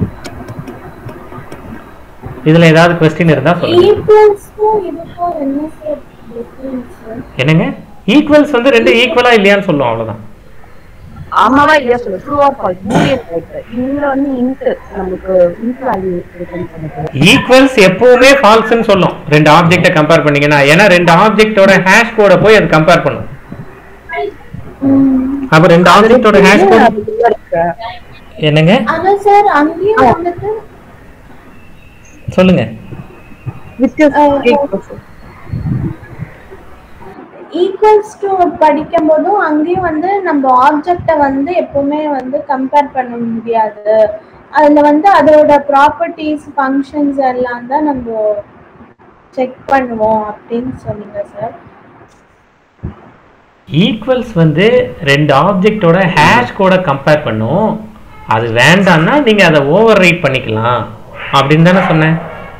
இதுல ஏதாவது கொஸ்டின் இருந்தா சொல்லுங்க ஈக்குவல்ஸ்க்கும் இதுக்கும் என்ன சார் டிஃபரன்ஸ் என்னங்க ஈக்குவல்ஸ் வந்து ரெண்டு ஈக்குவலா இல்லையான்னு சொல்லுவோம் அவ்வளவுதான் ஆமாவா இல்லையா சொல்லு true or false boolean type இதுல வந்து இன்ட் நமக்கு இன்ட் வேல்யூ ரிட்டர்ன் பண்ணுது ஈக்குவல்ஸ் எப்பவுமே ஃபால்ஸ்னு சொல்லும் ரெண்டு ஆப்ஜெக்ட்டை கம்பேர் பண்ணீங்கன்னா ஏன்னா ரெண்டு ஆப்ஜெக்ட்டோட ஹேஷ் கோட போய் அது கம்பேர் பண்ணும் அப்ப ரெண்டு ஆப்ஜெக்ட்டோட ஹேஷ் கோட் அதுக்குள்ள இருக்கு என்னங்க ஆனா சார் அங்கேயும் வந்துட்டு சொல்லுங்க வித் ஈக்குவல்ஸ் டு படிக்கும் போதும் அங்கேயும் வந்து நம்ம ஆப்ஜெக்டை வந்து எப்பவுமே வந்து கம்பேர் பண்ண முடியாது அதுல வந்து அதோட ப்ராப்பர்ட்டிஸ் ஃபங்க்ஷன்ஸ் எல்லாம் தான் நம்ம செக் பண்ணுவோம் அப்படின்னு சொன்னீங்க சார் ஈக்குவல்ஸ் வந்து ரெண்டு ஆப்ஜெக்ட்டோட ஹேஷ் கோட கம்பேர் பண்ணும் அது வேண்டாம்னா நீங்க அதை ஓவர் ரைட் பண்ணிக்கலாம் அப்படின்னு தானே சொன்னேன்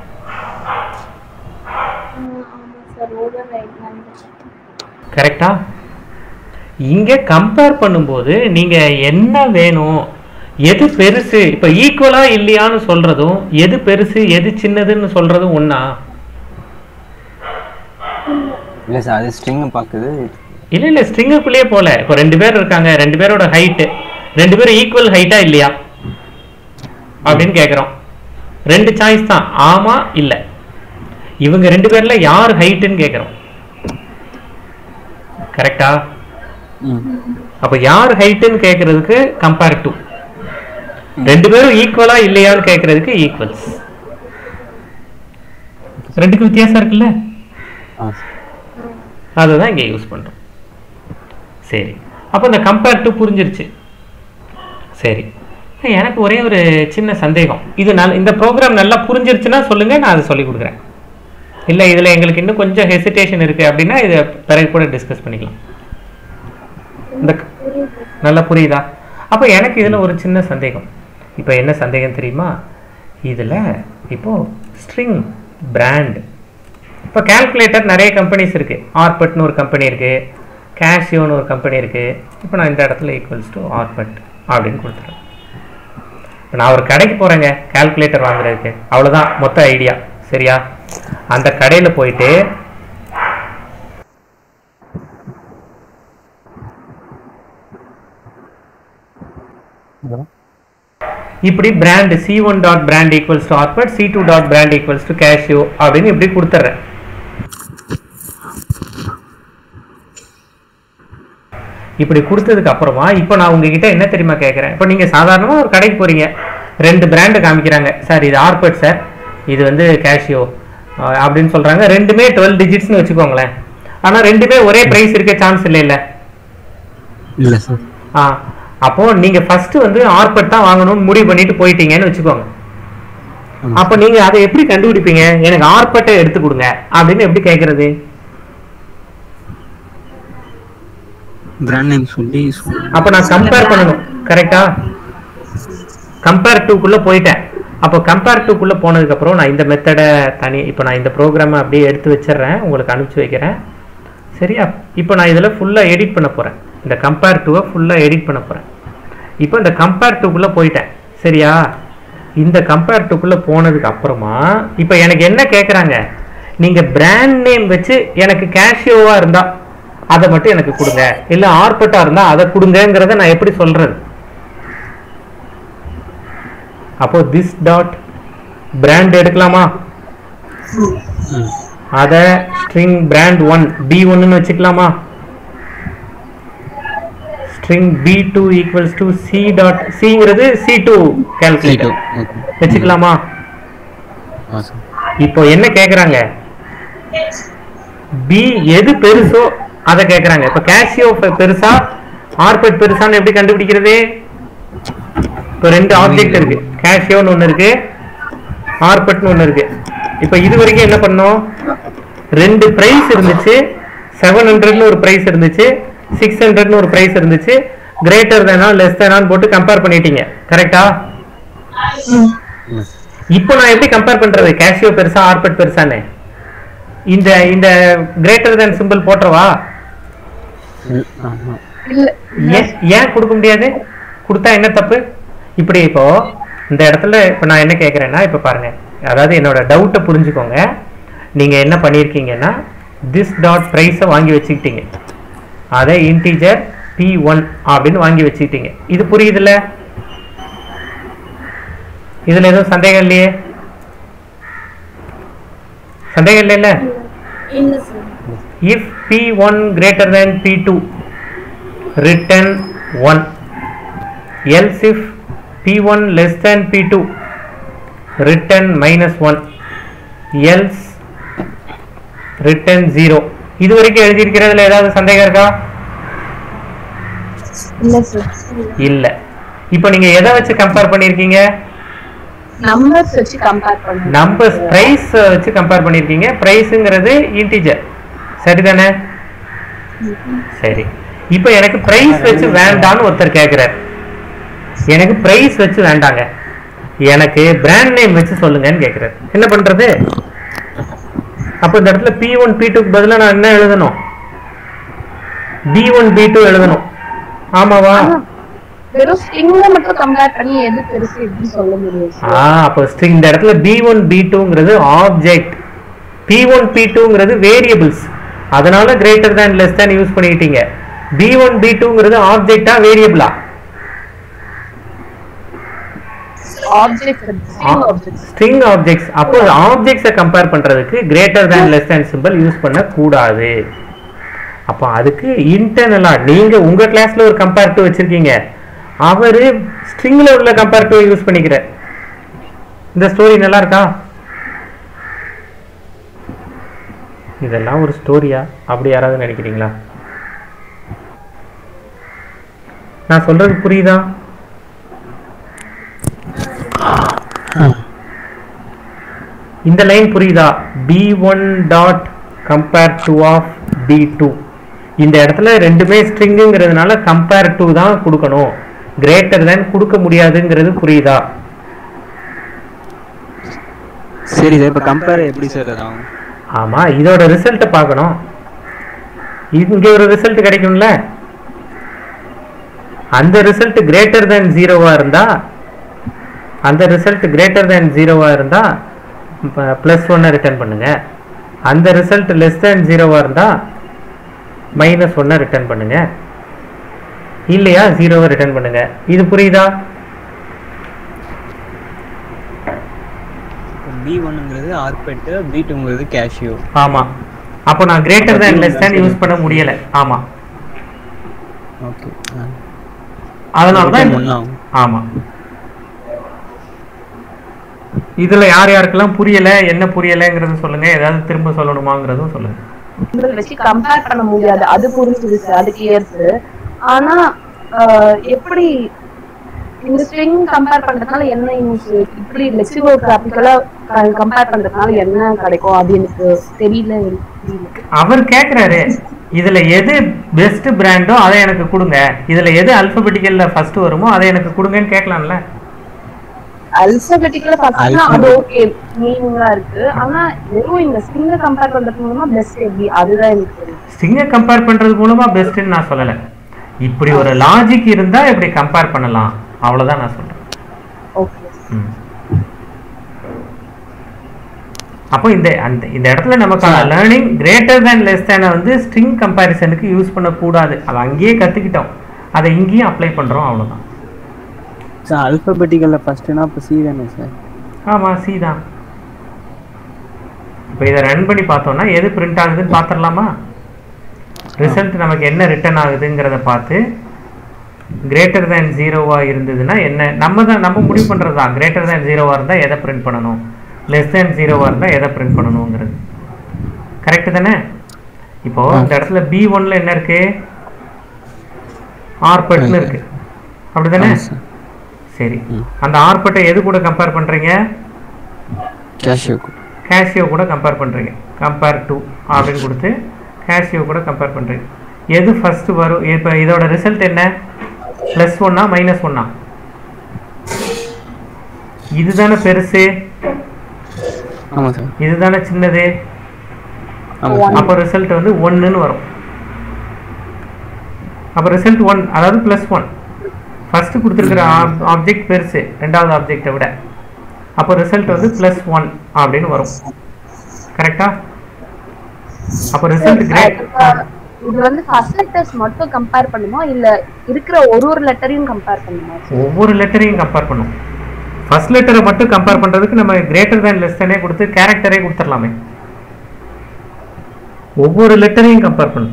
ஆமா சார் ஓவர் ரைட் கரெக்டா இங்க கம்பேர் பண்ணும்போது நீங்க என்ன வேணும் எது பெருசு இப்ப ஈக்குவலா இல்லையான்னு சொல்றதும் எது பெருசு எது சின்னதுன்னு சொல்றதும் ஒண்ணா இல்ல சார் அது ஸ்ட்ரிங் பாக்குது இல்ல இல்ல ஸ்ட்ரிங்குக்குள்ளேயே போல இப்போ ரெண்டு பேர் இருக்காங்க ரெண்டு பேரோட ஹைட் ரெண்டு பேரும் ஈக்குவல் ஹைட்டா இல்லையா அப்படின்னு கேக்குறோம் ரெண்டு சாய்ஸ் தான் ஆமா இல்ல இவங்க ரெண்டு பேர்ல யார் ஹைட்டுன்னு கேக்குறோம் கரெக்டா ம் அப்ப யார் ஹைட்டுன்னு கேக்குறதுக்கு கம்பேரிட்டிவ் ரெண்டு பேரும் ஈக்குவலா இல்லையான்னு கேட்கறதுக்கு ஈக்குவல்ஸ் ரெண்டுக்கு வித்தியாசம் இருக்குல்ல ஆ அதுதான் இங்கே யூஸ் பண்றோம் சரி அப்போ இந்த கம்பேர் டு புரிஞ்சிருச்சு சரி எனக்கு ஒரே ஒரு சின்ன சந்தேகம் இது நல் இந்த ப்ரோக்ராம் நல்லா புரிஞ்சிருச்சுன்னா சொல்லுங்க நான் அதை சொல்லி கொடுக்குறேன் இல்லை இதில் எங்களுக்கு இன்னும் கொஞ்சம் ஹெசிடேஷன் இருக்கு அப்படின்னா இதை பிறகு கூட டிஸ்கஸ் பண்ணிக்கலாம் இந்த க- நல்லா புரியுதா அப்போ எனக்கு இதில் ஒரு சின்ன சந்தேகம் இப்போ என்ன சந்தேகம் தெரியுமா இதில் இப்போ ஸ்ட்ரிங் பிராண்ட் இப்போ கால்குலேட்டர் நிறைய கம்பெனிஸ் இருக்குது ஆர்பட்னு ஒரு கம்பெனி இருக்குது கேஷியோன்னு ஒரு கம்பெனி இருக்குது இப்போ நான் இந்த இடத்துல ஈக்குவல்ஸ் டு ஆர்பட் அப்படின்னு கொடுத்துருவேன் இப்போ நான் ஒரு கடைக்கு போகிறேங்க கால்குலேட்டர் வாங்குறதுக்கு அவ்வளோதான் மொத்த ஐடியா சரியா அந்த கடையில் போயிட்டு ஹலோ இப்படி brand c one dot brand equals to Orpat c two dot brand equals to Casio அப்படின்னு இப்படி கொடுத்துட்றேன் இப்படி கொடுத்ததுக்கு அப்புறமா இப்போ நான் உங்ககிட்ட என்ன தெரியுமா கேட்குறேன் இப்போ நீங்கள் சாதாரணமாக ஒரு கடைக்கு போறீங்க ரெண்டு பிராண்டு காமிக்கிறாங்க சார் இது ஆர்பட் சார் இது வந்து கேஷியோ அப்படின்னு சொல்றாங்க ரெண்டுமே டுவெல் டிஜிட்ஸ்னு வச்சுக்கோங்களேன் ஆனால் ரெண்டுமே ஒரே ப்ரைஸ் இருக்க சான்ஸ் இல்லை இல்லை இல்லை சார் ஆ அப்போ நீங்க ஃபர்ஸ்ட் வந்து ஆர்பட் தான் வாங்கணும்னு முடிவு பண்ணிட்டு போயிட்டீங்கன்னு வச்சுக்கோங்க ஆமா. அப்ப நீங்க அதை எப்படி கண்டுபிடிப்பீங்க எனக்கு ஆர்பட்டை எடுத்து கொடுங்க அப்படின்னு எப்படி கேக்குறது பிராண்ட் நேம் சொல்லி சொல்~ அப்ப நான் கம்பேர் பண்ணணும் கரெக்டா கம்பேர் டூக்குள்ள போயிட்டேன் அப்போ கம்பேர் டூக்குள்ள போனதுக்கு அப்புறம் நான் இந்த மெத்தடை தனி இப்போ நான் இந்த ப்ரோக்ராமை அப்படியே எடுத்து வச்சிடுறேன் உங்களுக்கு அனுப்பிச்சு வைக்கிறேன் சரியா இப்போ நான் இதில் ஃபுல்லாக எடிட் பண்ண போகிறேன் இந்த கம்பேர் டூவை ஃபுல்லாக எடிட் பண்ண போகிறேன் இப்போ இந்த கம்பேர் டூக்குள்ளே போயிட்டேன் சரியா இந்த கம்பேர் டூக்குள்ளே போனதுக்கு அப்புறமா இப்போ எனக்கு என்ன கேட்குறாங்க நீங்கள் பிராண்ட் நேம் வச்சு எனக்கு கேஷியோவாக இருந்தால் அதை மட்டும் எனக்கு கொடுங்க இல்லை ஆர்பட்டாக இருந்தால் அதை கொடுங்கங்கிறத நான் எப்படி சொல்கிறது அப்போ திஸ் டாட் பிராண்ட் எடுக்கலாமா அதை ஸ்ட்ரிங் பிராண்ட் ஒன் பி ஒன்னு வச்சுக்கலாமா string p two equals to C dot சிங்கிறது சி டூ கால்குலேட்டர் ஓகே வச்சுக்கலாமா ஆ சார் இப்போ என்ன கேக்குறாங்க பி எது பெருசோ அதை கேக்குறாங்க இப்போ கேஷியோ பெருசா ஆர்பட் பெருசான்னு எப்படி கண்டுபிடிக்கிறது இப்போ ரெண்டு ஆப்ஜெக்ட் இருக்கு கேஷியோன்னு ஒன்று இருக்கு ஆர்பட்னு ஒன்று இருக்கு இப்போ இது வரைக்கும் என்ன பண்ணோம் ரெண்டு பிரைஸ் இருந்துச்சு செவன் ஹண்ட்ரட்னு ஒரு பிரைஸ் இருந்துச்சு சிக்ஸ் ஹண்ட்ரட்னு ஒரு பிரைஸ் இருந்துச்சு கிரேட்டர் தேனா லெஸ் தேனான்னு போட்டு கம்பேர் பண்ணிட்டீங்க கரெக்டா இப்போ நான் எப்படி கம்பேர் பண்றது கேஷியோ பெருசா ஆர்பட் பெருசான்னு இந்த இந்த கிரேட்டர் தேன் சிம்பிள் போட்டுறவா ஆமாம் இல்ல ஏன் ஏன் கொடுக்க முடியாது கொடுத்தா என்ன தப்பு இப்படி இப்போ இந்த இடத்துல இப்போ நான் என்ன கேட்குறேன்னா இப்போ பாருங்க அதாவது என்னோட டவுட்டை புரிஞ்சுக்கோங்க நீங்க என்ன பண்ணியிருக்கீங்கன்னா திஸ் டாட் ப்ரைஸை வாங்கி வச்சுக்கிட்டீங்க அதை இன்டீஜர் பி ஒன் அப்படின்னு வாங்கி வச்சுக்கிட்டீங்க இது புரியுதுல்ல இதுல எதுவும் சந்தேகம் இல்லையே சந்தேகம் இல்லைல்ல இல்ல sir if p1 greater than p2 return 1 else if p1 less than p2 return minus 1 else return 0 இது வரைக்கும் எழுதியிருக்கிறதுல ஏதாவது சந்தேகம் இருக்கா இல்ல சார் இல்ல இப்போ நீங்க எதை வச்சு கம்பேர் பண்ணியிருக்கீங்க நம்பர்ஸ் வச்சு கம்பேர் பண்ணுங்க நம்பர்ஸ் பிரைஸ் வச்சு கம்பேர் பண்ணியிருக்கீங்க பிரைஸுங்கிறது இன்டிஜர் சரிதானே சரி இப்போ எனக்கு பிரைஸ் வச்சு வேண்டான்னு ஒருத்தர் கேட்குறாரு எனக்கு பிரைஸ் வச்சு வேண்டாங்க எனக்கு பிராண்ட் நேம் வச்சு சொல்லுங்கன்னு கேட்குறாரு என்ன பண்றது அப்போ இந்த இடத்துல பி ஒன் பி டூக்கு பதிலாக நான் என்ன எழுதணும் பி ஒன் பி டூ எழுதணும் ஆமாவா வெறும் ஸ்ட்ரிங்க மட்டும் கம்பேர் பண்ணி எது பெருசு எப்படி சொல்ல முடியும் சார் ஆ அப்போ string இந்த இடத்துல பி ஒன் பி டூங்கிறது ஆப்ஜெக்ட் பி ஒன் பி டூங்கிறது வேரியபிள்ஸ் அதனால greater than less than use பண்ணிக்கிட்டீங்க பி ஒன் பி டூங்கிறது ஆப்ஜெக்டா வேரியபிளா object string object string objects அப்போ ஆப்ஜெக்ட்ஸை கம்பேர் பண்றதுக்கு greater than less than simple use பண்ண கூடாது அப்போ அதுக்கு இன்டர்னலா நீங்க உங்க கிளாஸ்ல ஒரு கம்பேரிட்டிவ் வச்சிருக்கீங்க அவரு ஸ்ட்ரிங்ல உள்ள கம்பேரிட்டிவ் யூஸ் பண்ணிக்கிறார் இந்த ஸ்டோரி நல்லா இருக்கா இதெல்லாம் ஒரு ஸ்டோரியா அப்படி யாராவது நினைக்கிறீங்களா நான் சொல்றது புரியுதா இந்த லைன் புரியுதா p one dot compare to of p two இந்த இடத்துல ரெண்டுமே ஸ்ட்ரிங்குங்கிறதுனால கம்பேர் டு தான் கொடுக்கணும் கிரேட்டர் than கொடுக்க முடியாதுங்கிறது புரியுதா சரி சார் இப்போ கம்பேர் எப்படி சார் அதாகும் ஆமா இதோட ரிசல்ட்டை பார்க்கணும் இங்க ஒரு ரிசல்ட் கிடைக்கும்ல அந்த ரிசல்ட் கிரேட்டர் than ஜீரோவா இருந்தா அந்த ரிசல்ட் கிரேட்டர் than ஜீரோவா இருந்தா ப்ளஸ் ஒன்னை ரிட்டர்ன் பண்ணுங்க அந்த ரிசல்ட் லெஸ் தேன் ஜீரோவா இருந்தா மைனஸ் ஒன்னை ரிட்டர்ன் பண்ணுங்க இல்லையா ஜீரோவை ரிட்டர்ன் பண்ணுங்க இது புரியுதா பி ஒன்னுங்கிறது ஆர்பெட்டு பி டூங்கிறது கேஷியோ ஆமா அப்போ நான் greater than less than use பண்ண முடியல ஆமா ஓகே அதனால தான் இந்த- ஒன்றாகும் ஆமா இதுல யார் யாருக்கெல்லாம் புரியல என்ன புரியலைங்கிறது சொல்லுங்க ஏதாவது திரும்ப சொல்லணுமாங்கிறதும் சொல்லுங்க உங்களை வச்சு கம்பேர் பண்ண முடியாது அது புரிஞ்சுது சார் அது கிளியர் சார் ஆனா ஆஹ், எப்படி இந்த ஸ்ட்ரிங் கம்பேர் பண்றதுனால என்ன யூஸ் இப்படி லெக்சிகோ கிராபிக்கலா கம்பேர் பண்றதுனால என்ன கிடைக்கும் அது எனக்கு தெரியல எனக்கு புரியல அவர் கேக்குறாரு இதுல எது பெஸ்ட் பிராண்டோ அதை எனக்கு கொடுங்க இதுல எது அல்பபெட்டிக்கல்ல ஃபர்ஸ்ட் வருமோ அதை எனக்கு கொடுங்கன்னு கேட்கலாம்ல அல்பபெட்டிக்கலா பார்த்தீங்கன்னா அது ஓகே மீனிங்கா இருக்கு ஆனா வெறும் இந்த ஸ்ட்ரிங்க கம்பேர் பண்றது மூலமா பெஸ்ட் எப்படி அதுதான் எனக்கு தெரியும் ஸ்ட்ரிங்கை கம்பேர் பண்றது மூலமா பெஸ்ட்னு நான் சொல்லல இப்படி ஒரு லாஜிக் இருந்தா இப்படி கம்பேர் பண்ணலாம் அவ்வளவுதான் நான் சொல்றேன் ஓகே ம். அப்போ இந்த அந்த இந்த இடத்துல நமக்கான லேர்னிங் கிரேட்டர் than லெஸ் தேனை வந்து ஸ்ட்ரிங் கம்பேரிசனுக்கு யூஸ் பண்ணக்கூடாது அதை அங்கேயே கற்றுக்கிட்டோம் அதை இங்கேயும் அப்ளை பண்ணுறோம் அவ்வளோதான் சார் அல்பபெட்டிக்கலில் ஃபஸ்ட்டுனா இப்போ சி தானே சார் ஆமாம் சி தான் இப்போ இதை ரன் பண்ணி பார்த்தோம்னா எது பிரிண்ட் ஆகுதுன்னு பார்த்துடலாமா ரிசல்ட் நமக்கு என்ன ரிட்டர்ன் ஆகுதுங்கிறத பார்த்து கிரேட்டர் தேன் ஜீரோவாக இருந்ததுன்னா என்ன நம்ம தான் நம்ம முடிவு பண்ணுறது தான் கிரேட்டர் தேன் ஜீரோவாக இருந்தால் எதை பிரிண்ட் பண்ணணும் லெஸ் தேன் ஜீரோவாக இருந்தால் எதை பிரிண்ட் பண்ணணுங்கிறது கரெக்டு தானே இப்போ இந்த இடத்துல பி ஒன்ல என்ன இருக்கு ஆர்பட்னு இருக்கு அப்படிதானே சார் சரி அந்த ஆர்பட்டை எது கூட கம்பேர் பண்றீங்க கேஷியோ கேஷியோ கூட கம்பேர் பண்றீங்க கம்பேர் டு அப்படின்னு கொடுத்து கேஷியோ கூட கம்பேர் பண்றீங்க எது ஃபர்ஸ்ட் வரும் இப்போ இதோட ரிசல்ட் என்ன ப்ளஸ் ஒன்னா மைனஸ் ஒன்னா இதுதானே பெருசு ஆமாம் சார் இதுதானே சின்னது ஆமாம் சார் அப்போ ரிசல்ட் வந்து ஒன்றுன்னு வரும் அப்போ ரிசல்ட் ஒன் அதாவது ப்ளஸ் ஒன் ஃபர்ஸ்ட் கொடுத்துருக்கிற ஆப்ஜெக்ட் பெருசு ரெண்டாவது ஆப்ஜெக்டை விட அப்போ ரிசல்ட் வந்து ப்ளஸ் ஒன் அப்படின்னு வரும் கரெக்டா அப்போ ரிசல்ட் கிரேட் இது வந்து ஃபர்ஸ்ட் லெட்டர்ஸ் மட்டும் கம்பேர் பண்ணுமா இல்ல இருக்கிற ஒரு ஒரு லெட்டரையும் கம்பேர் பண்ணுமா ஒவ்வொரு லெட்டரையும் கம்பேர் பண்ணும் ஃபர்ஸ்ட் லெட்டரை மட்டும் கம்பேர் பண்றதுக்கு நம்ம கிரேட்டர் தேன் லெஸ் தேனே கொடுத்து கேரக்டரே கொடுத்துடலாமே ஒவ்வொரு லெட்டரையும் கம்பேர் பண்ணும்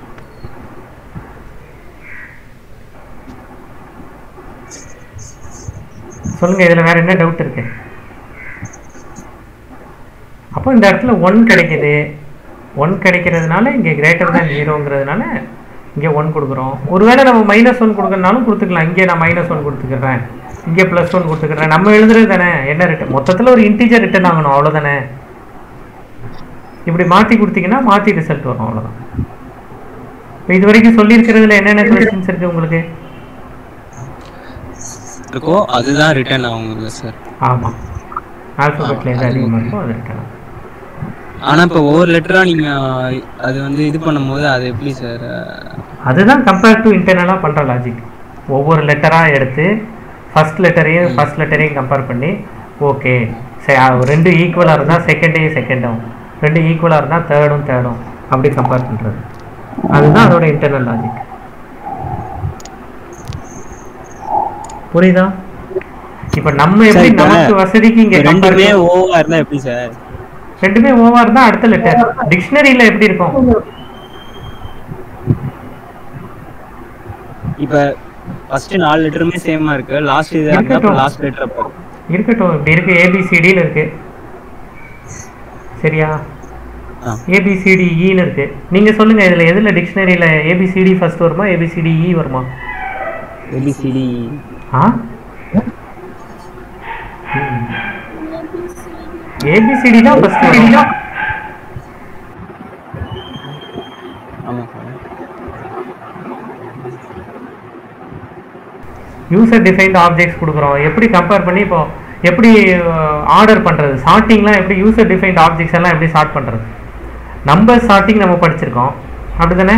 சொல்லுங்க இதுல வேற என்ன டவுட் இருக்கு அப்போ இந்த இடத்துல ஒன் கிடைக்குது ஒன் கிடைக்கிறதுனால இங்கே கிரேட்டர் தேன் ஜீரோங்கிறதுனால இங்கே ஒன் கொடுக்குறோம் ஒருவேளை நம்ம மைனஸ் ஒன் கொடுக்கறனாலும் கொடுத்துக்கலாம் இங்கே நான் மைனஸ் ஒன் கொடுத்துக்கிறேன் இங்கே ப்ளஸ் ஒன் கொடுத்துக்கிறேன் நம்ம எழுதுறது தானே என்ன ரிட்டன் மொத்தத்தில் ஒரு இன்டீஜர் ரிட்டர்ன் ஆகணும் அவ்வளோதானே இப்படி மாற்றி கொடுத்தீங்கன்னா மாற்றி ரிசல்ட் வரும் அவ்வளோதான் இப்போ இது வரைக்கும் சொல்லியிருக்கிறதுல என்னென்ன கொஸ்டின்ஸ் இருக்குது உங்களுக்கு இருக்கோ அதுதான் ரிட்டர்ன் ஆகுங்க சார் ஆமாம் ஆல்ஃபபெட்டில் எது அதிகமாக இருக்கோ அது ரிட்டர்ன் ஆகும் ஆனா இப்போ ஒவ்வொரு லெட்டரா நீங்க அது வந்து இது பண்ணும்போது அது எப்படி சார் அதுதான் கம்பேர் டு இன்டர்னலாக பண்ணுற லாஜிக் ஒவ்வொரு லெட்டராக எடுத்து ஃபர்ஸ்ட் லெட்டரையும் ஃபர்ஸ்ட் லெட்டரையும் கம்பேர் பண்ணி ஓகே ரெண்டு ஈக்குவலாக இருந்தால் செகண்டையும் செகண்டும் ரெண்டு ஈக்குவலாக இருந்தால் தேர்டும் தேர்டும் அப்படி கம்பேர் பண்ணுறது அதுதான் அதோட இன்டர்னல் லாஜிக் புரியுதா இப்போ நம்ம எப்படி சரி, இப்ப நமக்கு வசதிக்கு இங்கே கம்பேர் ரெண்டுமே ஓவா இருந்தா எப்படி சார் ரெண்டுமே ஓவா இருந்தா அடுத்த லெட்டர் டிக்ஷனரியில எப்படி இருக்கும் இப்ப ஃபர்ஸ்ட் நாலு லெட்டருமே சேமா இருக்கு லாஸ்ட் இது இருக்கட்டும். லாஸ்ட் லெட்டர் அப்போ இருக்கட்டும் இப்படி இருக்கு ஏபிசிடின்னு இருக்கு சரியா ஆ. ஏபிசிடி ஈன்னு இருக்கு நீங்க சொல்லுங்க இதுல எதுல டிக்ஷனரியில ஏபிசிடி ஃபர்ஸ்ட் வருமா ஏபிசிடி இ வருமா ஏபிசிடி ஆ ஏபிசிடி தான் ஃபர்ஸ்ட் வரும் ஆமா சார் யூசர் டிஃபைன்ட் ஆப்ஜெக்ட்ஸ் கொடுக்குறோம் எப்படி கம்பேர் பண்ணி இப்போ எப்படி ஆர்டர் பண்ணுறது சார்ட்டிங்லாம் எப்படி யூசர் டிஃபைன்ட் ஆப்ஜெக்ட்ஸ் எல்லாம் எப்படி சார்ட் பண்ணுறது நம்பர் சார்ட்டிங் நம்ம படிச்சிருக்கோம் அப்படி தானே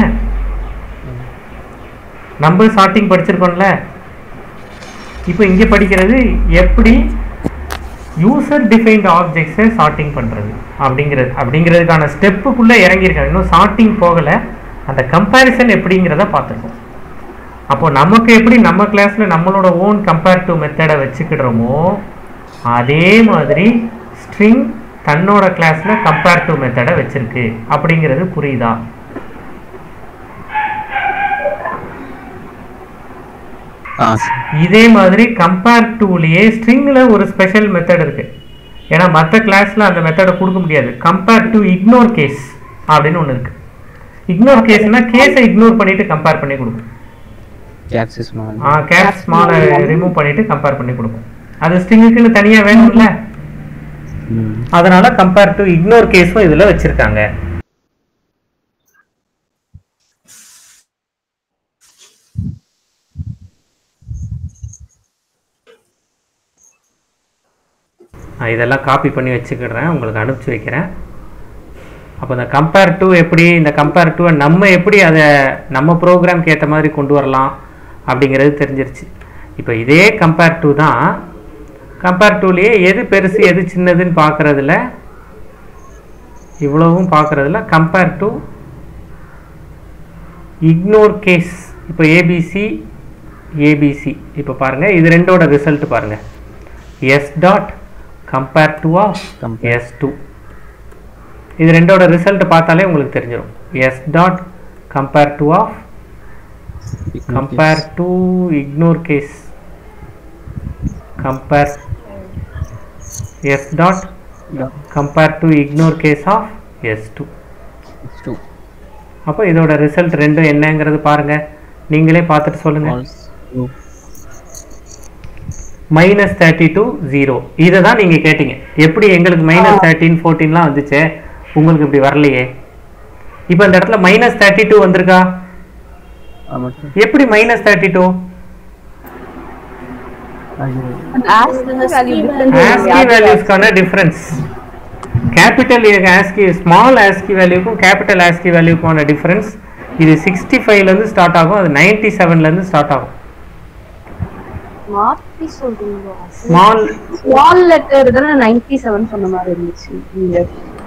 நம்பர் சார்ட்டிங் படிச்சிருக்கோம்ல இப்போ இங்கே படிக்கிறது எப்படி யூசர் டிஃபைன்ட் ஆப்ஜெக்ட்ஸை சார்ட்டிங் பண்ணுறது அப்படிங்கிறது அப்படிங்கிறதுக்கான ஸ்டெப்புக்குள்ளே இறங்கியிருக்காங்க இன்னும் சார்ட்டிங் போகலை அந்த கம்பேரிசன் எப்படிங்கிறத பார்த்துருக்கோம் அப்போ நமக்கு எப்படி நம்ம கிளாஸ்ல நம்மளோட ஓன் கம்பேரிட்டிவ் மெத்தடை வச்சுக்கிடுறோமோ அதே மாதிரி ஸ்ட்ரிங் தன்னோட கிளாஸ்ல கம்பேரிட்டிவ் மெத்தடை வச்சிருக்கு அப்படிங்கிறது புரியுதா ஆ சார் இதே மாதிரி கம்பேரிட்டிவ்லயே ஸ்ட்ரிங்ல ஒரு ஸ்பெஷல் மெத்தட் இருக்கு ஏன்னா மற்ற கிளாஸ்ல அந்த மெத்தடை கொடுக்க முடியாது கம்பேர் டு இக்னோர் கேஸ் அப்படின்னு ஒன்று இருக்கு இக்னோர் கேஸ்னா கேஸை இக்னோர் பண்ணிட்டு கம்பேர் பண்ணி கொடுக்கும் கேப்சிஸ் மாதிரி ஆ கேப் ஸ்மாலை ரிமூவ் பண்ணிட்டு கம்பேர் பண்ணி கொடுக்கும் அது ஸ்ட்ரிங்குக்குன்னு தனியா வேணும்ல ம் அதனால கம்பேர் டு இக்னோர் கேஸும் இதுல வச்சிருக்காங்க நான் இதெல்லாம் காப்பி பண்ணி வச்சுக்கிடுறேன் உங்களுக்கு அனுப்பிச்சு வைக்கிறேன் அப்போ இந்த கம்பேர் டு எப்படி இந்த கம்பேர் டு நம்ம எப்படி அதை நம்ம ப்ரோக்ராம்க்கு ஏற்ற மாதிரி கொண்டு வரலாம் அப்படிங்கிறது தெரிஞ்சிருச்சு இப்போ இதே கம்பேர் டு தான் கம்பேர் டுலேயே எது பெருசு எது சின்னதுன்னு பார்க்குறதுல இவ்வளவும் பார்க்குறதுல கம்பேர் டு இக்னோர் கேஸ் இப்போ ஏபிசி ஏபிசி இப்போ பாருங்கள் இது ரெண்டோட ரிசல்ட் பாருங்கள் s dot compare to of Compare. S two இது ரெண்டோட ரிசல்ட் பார்த்தாலே உங்களுக்கு தெரிஞ்சிடும் s dot compare to of compare to ignore case compare s dot compare to ignore case of s2 two அப்போ இதோட ரிசல்ட் ரெண்டும் என்னங்கிறது பாருங்க நீங்களே பார்த்துட்டு சொல்லுங்க false true minus thirty two zero இதை தான் நீங்கள் கேட்டீங்க எப்படி எங்களுக்கு மைனஸ் தேர்ட்டின் ஃபோர்டீன்லாம் வந்துச்சே உங்களுக்கு இப்படி வரலையே இப்போ இந்த இடத்துல மைனஸ் தேர்ட்டி டூ வந்திருக்கா ஆமாம் சார் எப்படி மைனஸ் தேர்ட்டி டூ அது value difference ஆஸ்கி வேல்யூஸ்க்கான difference capital ASCII small ASCII வேல்யூக்கும் கேபிட்டல் ஆஸ்கி வேல்யூக்கான டிஃபரன்ஸ் இது சிக்ஸ்டி ஃபைவ்லேருந்து ஸ்டார்ட் ஆகும் அது நைன்டி செவன்லேருந்து ஸ்டார்ட் ஆகும் மாத்தி சொல்றீங்க ஸ்மால் ஸ்மால் லெட்டர் தானே நைன்டி செவன் சொன்ன மாதிரி இருந்துச்சு நீங்க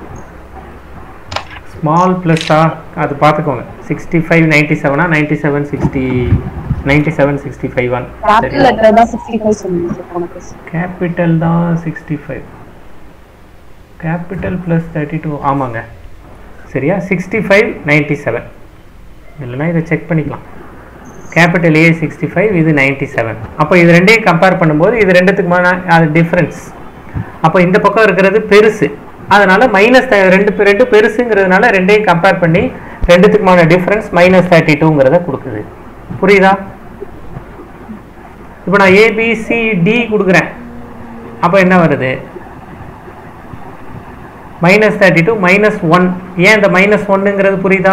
ஸ்மால் ப்ளஸ்ஸா அது பார்த்துக்கோங்க சிக்ஸ்டி ஃபைவ் நைன்டி செவனா ninety seven sixty ninety seven sixty five one capital letter தான் சிக்ஸ்டி ஃபைவ் சொன்னீங்க சார் போன class. கேபிட்டல் தான் sixty five capital plus thirty two ஆமாங்க சரியா சிக்ஸ்டி ஃபைவ் நைன்டி செவன் இல்லைன்னா இதை செக் பண்ணிக்கலாம் கேபிட்டல் ஏ சிக்ஸ்டி ஃபைவ் இது நைன்டி செவன் அப்போ இது ரெண்டையும் கம்பேர் பண்ணும்போது இது ரெண்டுத்துக்குமான அது டிஃப்ரென்ஸ் அப்போ இந்த பக்கம் இருக்கிறது பெருசு அதனால மைனஸ் ரெண்டு பெ- ரெண்டு பெருசுங்கிறதுனால ரெண்டையும் கம்பேர் பண்ணி ரெண்டுத்துக்குமான டிஃப்ரென்ஸ் மைனஸ் தேர்ட்டி டூங்கிறத கொடுக்குது புரியுதா இப்போ நான் ஏபிசிடி கொடுக்குறேன் அப்போ என்ன வருது minus thirty two minus one ஏன் இந்த மைனஸ் ஒன்னுங்கிறது புரியுதா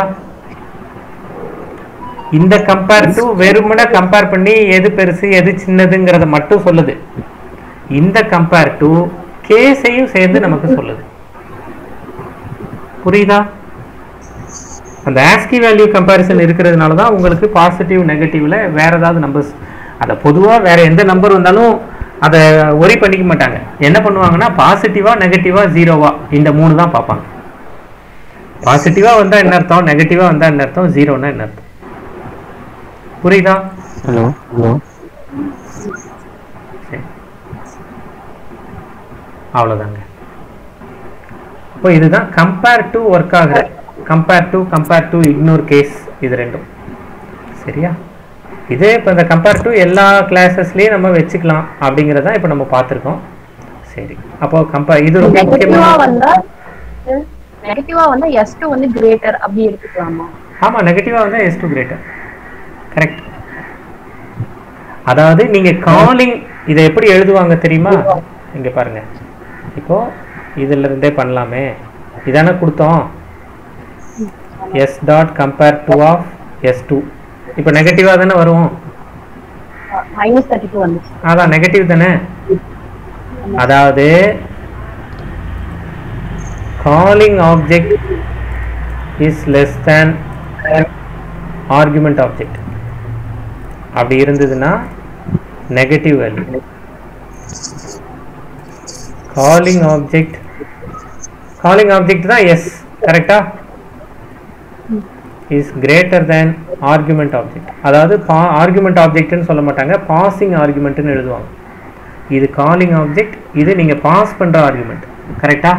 இந்த கம்பேர் டு வெறுமனே கம்பேர் பண்ணி எது பெருசு எது சின்னதுங்கிறத மட்டும் சொல்லுது இந்த கம்பேர் டு கேஸையும் சேர்ந்து நமக்கு சொல்லுது புரியுதா அந்த ஆஸ்கி வேல்யூ கம்பேரிசன் இருக்கிறதுனால தான் உங்களுக்கு பாசிட்டிவ் நெகட்டிவ்ல வேற ஏதாவது நம்பர்ஸ் அதை பொதுவாக வேற எந்த நம்பர் வந்தாலும் அதை ஒரி பண்ணிக்க மாட்டாங்க என்ன பண்ணுவாங்கன்னா பாசிட்டிவா நெகட்டிவா ஜீரோவா இந்த மூணு தான் பார்ப்பாங்க பாசிட்டிவா வந்தா என்ன அர்த்தம் நெகட்டிவா வந்தா என்ன அர்த்தம் ஜீரோன்னா என்ன அர்த்தம் புரியுதா ஹலோ ஹலோ சரி அவ்வளோதாங்க இப்போ இதுதான் கம்பேர் டு ஒர்க் ஆகுற compare to compare to ignore case இது ரெண்டும் சரியா இதே இப்போ இந்த கம்பேர் டு எல்லா கிளாஸஸ்லேயும் நம்ம வச்சுக்கலாம் அப்படிங்கிறத இப்போ நம்ம பார்த்துருக்கோம் சரி அப்போ கம்பேர் இது ரொம்ப நெகட்டிவா முக்கியமான வந்தா நெகட்டிவா வந்தா எஸ் டூ வந்து கிரேட்டர் அப்படி எடுத்துக்கலாமா ஆமாம் நெகட்டிவாக வந்து எஸ் டூ கிரேட்டர் கரெக்ட் அதாவது நீங்கள் காலிங் இதை எப்படி எழுதுவாங்க தெரியுமா இங்கே பாருங்க இப்போ இதுல இருந்தே பண்ணலாமே இதானே கொடுத்தோம் s dot compare to of s two இப்போ நெகட்டிவாக தானே வரும் மைனஸ் தேர்ட்டி டூ வந்துச்சு அதான் நெகட்டிவ் தானே அதாவது calling object is less than argument object அப்படி இருந்ததுன்னா negative value calling object calling object தான் எஸ் கரெக்டா is greater than argument object அதாவது பா ஆர்குமெண்ட் ஆப்ஜெக்ட்னு சொல்ல மாட்டாங்க பாசிங் ஆர்குமெண்ட்னு எழுதுவாங்க இது காலிங் ஆப்ஜெக்ட் இது நீங்கள் பாஸ் பண்ணுற ஆர்குமெண்ட் கரெக்டா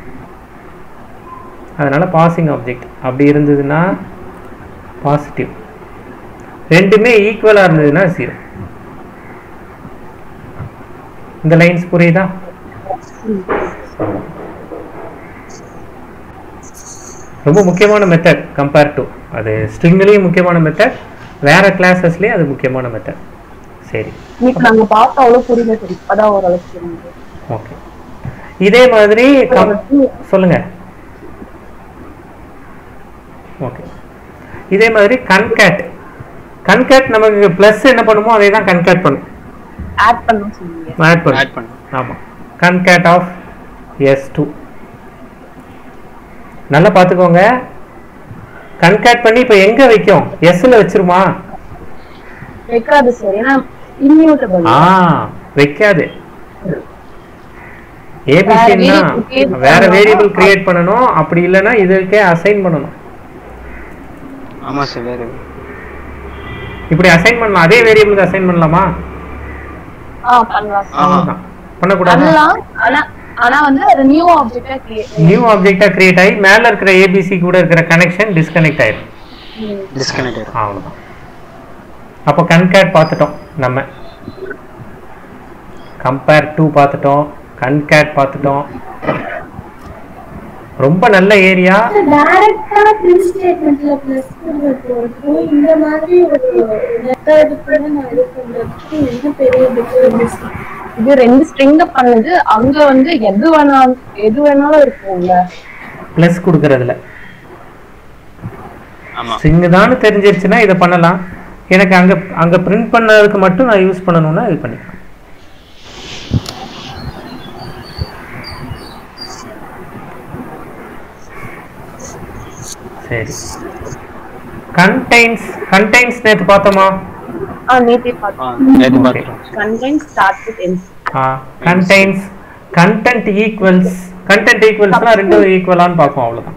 அதனால பாசிங் ஆப்ஜெக்ட் அப்படி இருந்ததுன்னா பாசிட்டிவ் ரெண்டுமே ஈக்குவலாக இருந்ததுன்னா ஜீரோ இந்த லைன்ஸ் புரியுதா ரொம்ப முக்கியமான மெத்தட் கம்பேர் டு அது ஸ்ட்ரிங்லேயும் முக்கியமான மெத்தட் வேற கிளாஸஸ்லேயும் அது முக்கியமான மெத்தட் சரி இன்னைக்கு நாங்க பார்த்தா அவ்வளவு புரியல சரி இப்பதான் ஓரளவுக்கு புரியுது ஓகே இதே மாதிரி கம் சொல்லுங்க ஓகே இதே மாதிரி கன்கேட் கன்கேட் நமக்கு ப்ளஸ் என்ன பண்ணுமோ அதே தான் கன்கேட் பண்ணும் ஆட் பண்ணணும் சொன்னீங்க ஆட் பண்ணும் ஆட் பண்ணு ஆமாம் கன்கேட் ஆஃப் எஸ் டூ நல்லா பார்த்துக்கோங்க கன்கேட் பண்ணி இப்போ எங்கே வைக்கும் எஸ்ல வச்சிருமா வைக்காது சார் ஏன்னா இம்யூட்டபிள் ஆ வைக்காது ஏபிசின்னா variable create வேற பண்ணணும். வேரியபிள் கிரியேட் பண்ணணும் அப்படி இல்லைன்னா இதுக்கே அசைன் பண்ணணும் ஆமா சார் வேற இப்படி அசைன் பண்ணலாம் அதே வேரியபிளுக்கு அசைன் பண்ணலாமா ஆ பண்ணலாம் sir. ஆமா. அவ்வளவுதான். பண்ணக்கூடாது பண்ணலாம் ஆனா ஆனா வந்து அது நியூ ஆப்ஜெக்டா கிரியேட் நியூ ஆப்ஜெக்டா கிரியேட் ஆகி மேல இருக்கிற ஏபிசி கூட இருக்கிற கனெக்ஷன் டிஸ்கனெக்ட் ஆயிடும் டிஸ்கனெக்ட் ஆயிடும் அவ்வளவுதான் அப்போ கன்கேட் பார்த்துட்டோம் நம்ம கம்பேர் டூ பார்த்துட்டோம் கன்கேட் பார்த்துட்டோம் ரொம்ப நல்ல ஏரியா டைரக்டா பிரிண்ட் ஸ்டேட்மெண்ட்ல பிளஸ் போறதுக்கும் இந்த மாதிரி ஒரு மெத்தட் கூட நான் இது பண்றதுக்கு என்ன பெரிய டிஃபரன்ஸ் இது ரெண்டு ஸ்ட்ரிங்க பண்ணுது அங்க வந்து எது வேணாலும் எது வேணாலும் இருக்கும்ல ப்ளஸ் கொடுக்கறதுல ஆமா ஸ்ட்ரிங் தான் தெரிஞ்சிருச்சுன்னா இதை பண்ணலாம் எனக்கு அங்க அங்க பிரிண்ட் பண்ணதுக்கு மட்டும் நான் யூஸ் பண்ணணும்னா இது பண்ணிக்கலாம் சரி கண்டைன்ஸ் கண்டைன்ஸ் நேற்று பார்த்தோமா ஆ நேத்தே ஆ, பார்த்தோம் நேத்து பார்த்துட்டோம் content start with ends contains content equals content ஈக்குவல்ஸ்லாம் ரெண்டும் ஈக்குவலான்னு பார்ப்போம் அவ்வளவுதான்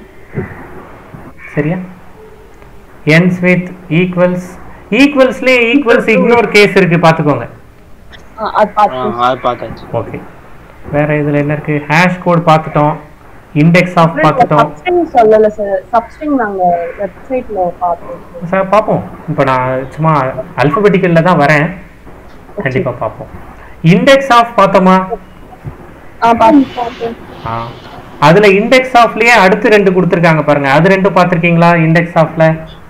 சரியா ends with ஈக்குவல்ஸ் ஈக்குவல்ஸ்லேயே ஈக்குவல்ஸ் இக்னோர் கேஸ் இருக்கு பார்த்துக்கோங்க அது ஆ, பார்த்தோம் அது பார்த்தாச்சு ஓகே வேற இதுல என்ன இருக்கு ஹேஷ் கோட் பார்த்துட்டோம் இண்டெக்ஸ் ஆஃப் பார்த்துட்டோம் சப்ஸ்ட்ரிங் சொல்லல சார் சப்ஸ்ட்ரிங் நாங்க வெப்சைட்ல பார்த்தோம் சார் பார்ப்போம் இப்போ நான் சும்மா அல்பபெட்டிக்கல்ல தான் வரேன் கண்டிப்பா பார்ப்போம் இண்டெக்ஸ் ஆஃப் பார்த்தோமா ஆ பார்த்தோம் ஆ அதுல இண்டெக்ஸ் ஆஃப்லயே அடுத்து ரெண்டு கொடுத்துருக்காங்க பாருங்க அது ரெண்டும் பார்த்துருக்கீங்களா இண்டெக்ஸ் ஆஃப்ல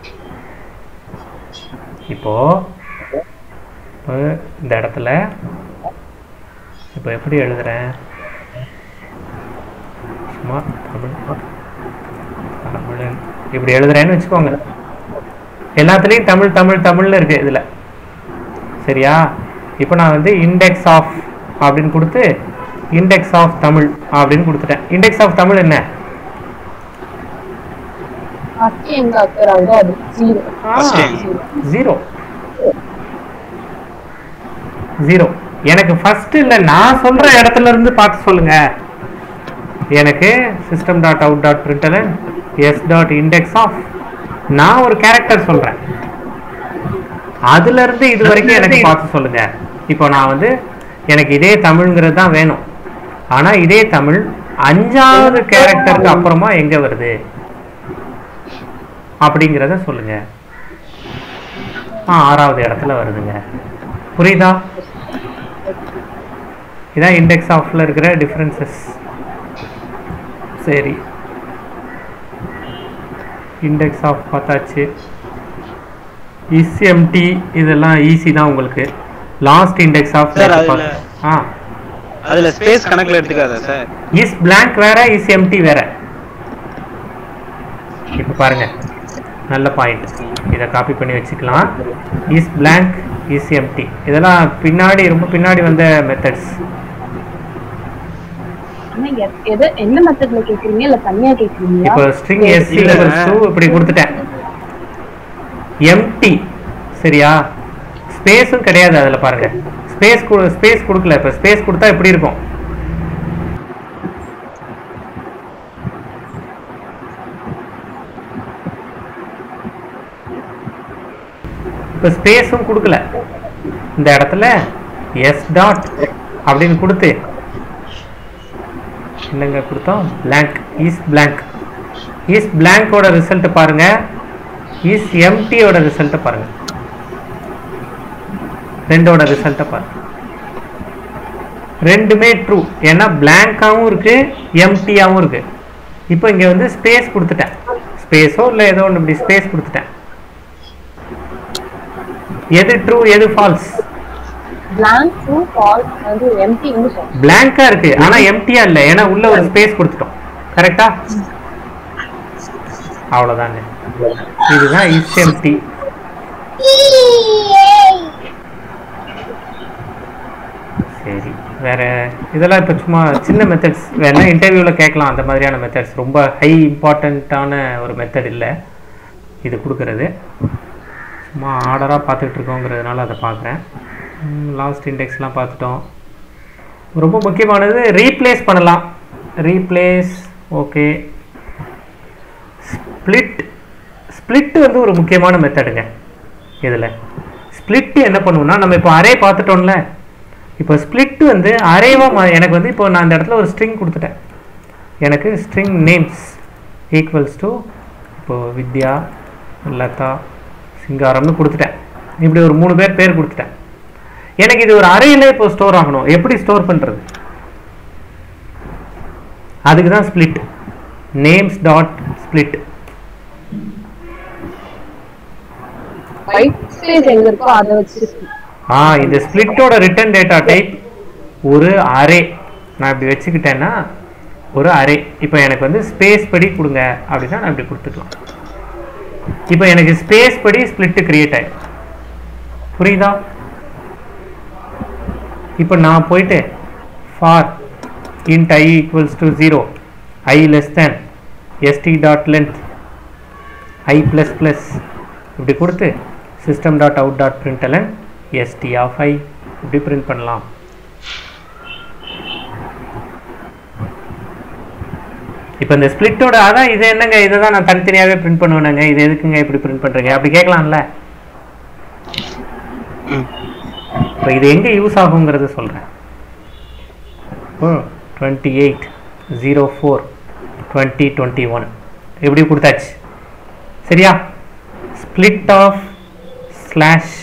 இப்போ இப்போ இந்த இடத்துல இப்போ எப்படி எழுதுறேன் சும்மா தமிழ் தமிழன் இப்படி எழுதுறேன்னு வச்சுக்கோங்க எல்லாத்துலேயும் தமிழ் தமிழ் தமிழ்னு இருக்கு இதுல சரியா இப்போ நான் வந்து இண்டெக்ஸ் ஆஃப் அப்படின்னு கொடுத்து இண்டெக்ஸ் ஆஃப் தமிழ் அப்படின்னு கொடுத்துட்டேன் இண்டெக்ஸ் ஆஃப் தமிழ் என்ன ஃபர்ஸ்ட் எங்க அக்கறாங்க அது zero First time. Zero zero எனக்கு ஃபர்ஸ்ட் இல்ல நான் சொல்ற இடத்துல இருந்து பார்த்து சொல்லுங்க எனக்கு system dot out dot println s dot index of நான் ஒரு கேரக்டர் சொல்றேன் அதுல இருந்து இது வரைக்கும் எனக்கு பார்த்து சொல்லுங்க இப்போ நான் வந்து எனக்கு இதே தமிழ்ங்கிறது தான் வேணும் ஆனா இதே தமிழ் அஞ்சாவது கேரக்டருக்கு அப்புறமா எங்க வருது அப்படிங்கிறத சொல்லுங்க ஆ ஆறாவது இடத்துல வருதுங்க புரியுதா இதான் இண்டெக்ஸ் ஆஃப்ல இருக்கிற டிஃப்ரென்சஸ் சரி இண்டெக்ஸ் ஆஃப் பார்த்தாச்சு இஸ்எம்டி இதெல்லாம் ஈஸி தான் உங்களுக்கு லாஸ்ட் இண்டெக்ஸ் ஆஃப் Sir, அதுல- ஆ அதுல ஸ்பேஸ் கணக்குல எடுத்துக்காதா சார் இஸ் blank வேற இஸ் எம்டி வேற இப்போ பாருங்க நல்ல பாயிண்ட் இதை காப்பி பண்ணி வச்சுக்கலாம் இஸ் blank இஸ் எம்டி இதெல்லாம் பின்னாடி ரொம்ப பின்னாடி வந்த மெத்தட்ஸ் ஆனா எ- எது எந்த மெத்தட்ல கேக்குறீங்க இல்ல தனியா கேக்குறீங்களா இப்போ ஸ்ட்ரிங் எஸ் இல்ல. டூ இப்படி கொடுத்துட்டேன் எம்டி சரியா ஸ்பேஸும் கிடையாது அதுல பாருங்க ஸ்பேஸ் ஸ்பேஸ் கொடுக்கல இப்போ ஸ்பேஸ் கொடுத்தா எப்படி இருக்கும் இப்போ ஸ்பேஸும் கொடுக்கல இந்த இடத்துல எஸ் டாட் அப்படின்னு கொடுத்து என்னங்க கொடுத்தோம் blank இஸ் blank இஸ் பிளாங்கோட ரிசல்ட் பாருங்க இஸ் எம்டியோட ரிசல்ட் பாருங்க ரெண்டோட ரிசல்ட்டை பாருங்க ரெண்டுமே ட்ரூ ஏன்னா பிளாங்காவும் இருக்கு எம்டியாவும் இருக்கு இப்போ இங்க வந்து ஸ்பேஸ் கொடுத்துட்டேன் ஸ்பேஸோ இல்லை ஏதோ ஒன்று இப்படி ஸ்பேஸ் கொடுத்துட்டேன் எது ட்ரூ எது ஃபால்ஸ் blank ட்ரூ ஃபால்ஸ் வந்து எம்டி வந்து சொல்றேன் பிளாங்கா இருக்கு ஆனா எம்டியா இல்ல ஏன்னா உள்ள ஒரு ஸ்பேஸ் கொடுத்துட்டோம் கரெக்டா அவ்வளவுதாங்க இதுதான் இஸ் எம்டி சரி வேற இதெல்லாம் இப்போ சும்மா சின்ன மெத்தட்ஸ் வேணா இன்டர்வியூவில் கேட்கலாம் அந்த மாதிரியான மெத்தட்ஸ் ரொம்ப ஹை இம்பார்ட்டண்ட்டான ஒரு மெத்தட் இல்லை இது கொடுக்கறது சும்மா ஆர்டராக பார்த்துட்டு இருக்கோங்கிறதுனால அதை பார்க்குறேன் லாஸ்ட் இண்டெக்ஸ்லாம் பார்த்துட்டோம் ரொம்ப முக்கியமானது ரீப்ளேஸ் பண்ணலாம் ரீப்ளேஸ் ஓகே ஸ்ப்ளிட் ஸ்ப்ளிட் வந்து ஒரு முக்கியமான மெத்தடுங்க இதில் ஸ்ப்ளிட் என்ன பண்ணுவோம்னா நம்ம இப்போ அரே பார்த்துட்டோம்ல இப்போ ஸ்ப்ளிட் வந்து அரேவா மா எனக்கு வந்து இப்போ நான் இந்த இடத்துல ஒரு ஸ்ட்ரிங் கொடுத்துட்டேன் எனக்கு ஸ்ட்ரிங் நேம்ஸ் ஈக்குவல்ஸ் டு இப்போ வித்யா லதா சிங்காரம்னு கொடுத்துட்டேன் இப்படி ஒரு மூணு பேர் பேர் கொடுத்துட்டேன் எனக்கு இது ஒரு அறையில இப்போ ஸ்டோர் ஆகணும் எப்படி ஸ்டோர் பண்றது அதுக்கு தான் split names dot split white space எங்க இருக்கோ அதை வச்சு ஆ இந்த ஸ்பிளிட்டோட ரிட்டர்ன் டேட்டா டைப் ஒரு அரே நான் இப்படி வச்சுக்கிட்டேன்னா ஒரு அரே இப்போ எனக்கு வந்து ஸ்பேஸ் படி கொடுங்க அப்படின்னா நான் இப்படி கொடுத்துக்கலாம் இப்போ எனக்கு ஸ்பேஸ் படி ஸ்பிளிட் கிரியேட் ஆயிடும் புரியுதா இப்போ நான் போயிட்டு for int i equals to zero i less than st dot length i plus plus இப்படி கொடுத்து system dot out dot println st of i இப்படி பிரிண்ட் பண்ணலாம் இப்போ இந்த ஸ்பிளிட்டோட அதான் இது என்னங்க இதை தான் நான் தனித்தனியாகவே பிரிண்ட் பண்ணுவேனுங்க இது எதுக்குங்க இப்படி பிரிண்ட் பண்ணுறீங்க அப்படி கேட்கலாம்ல இப்போ இது எங்கே யூஸ் ஆகுங்கிறத சொல்கிறேன் இப்போ twenty eight zero four twenty twenty one இப்படி கொடுத்தாச்சு சரியா ஸ்பிளிட் ஆஃப் ஸ்லாஷ்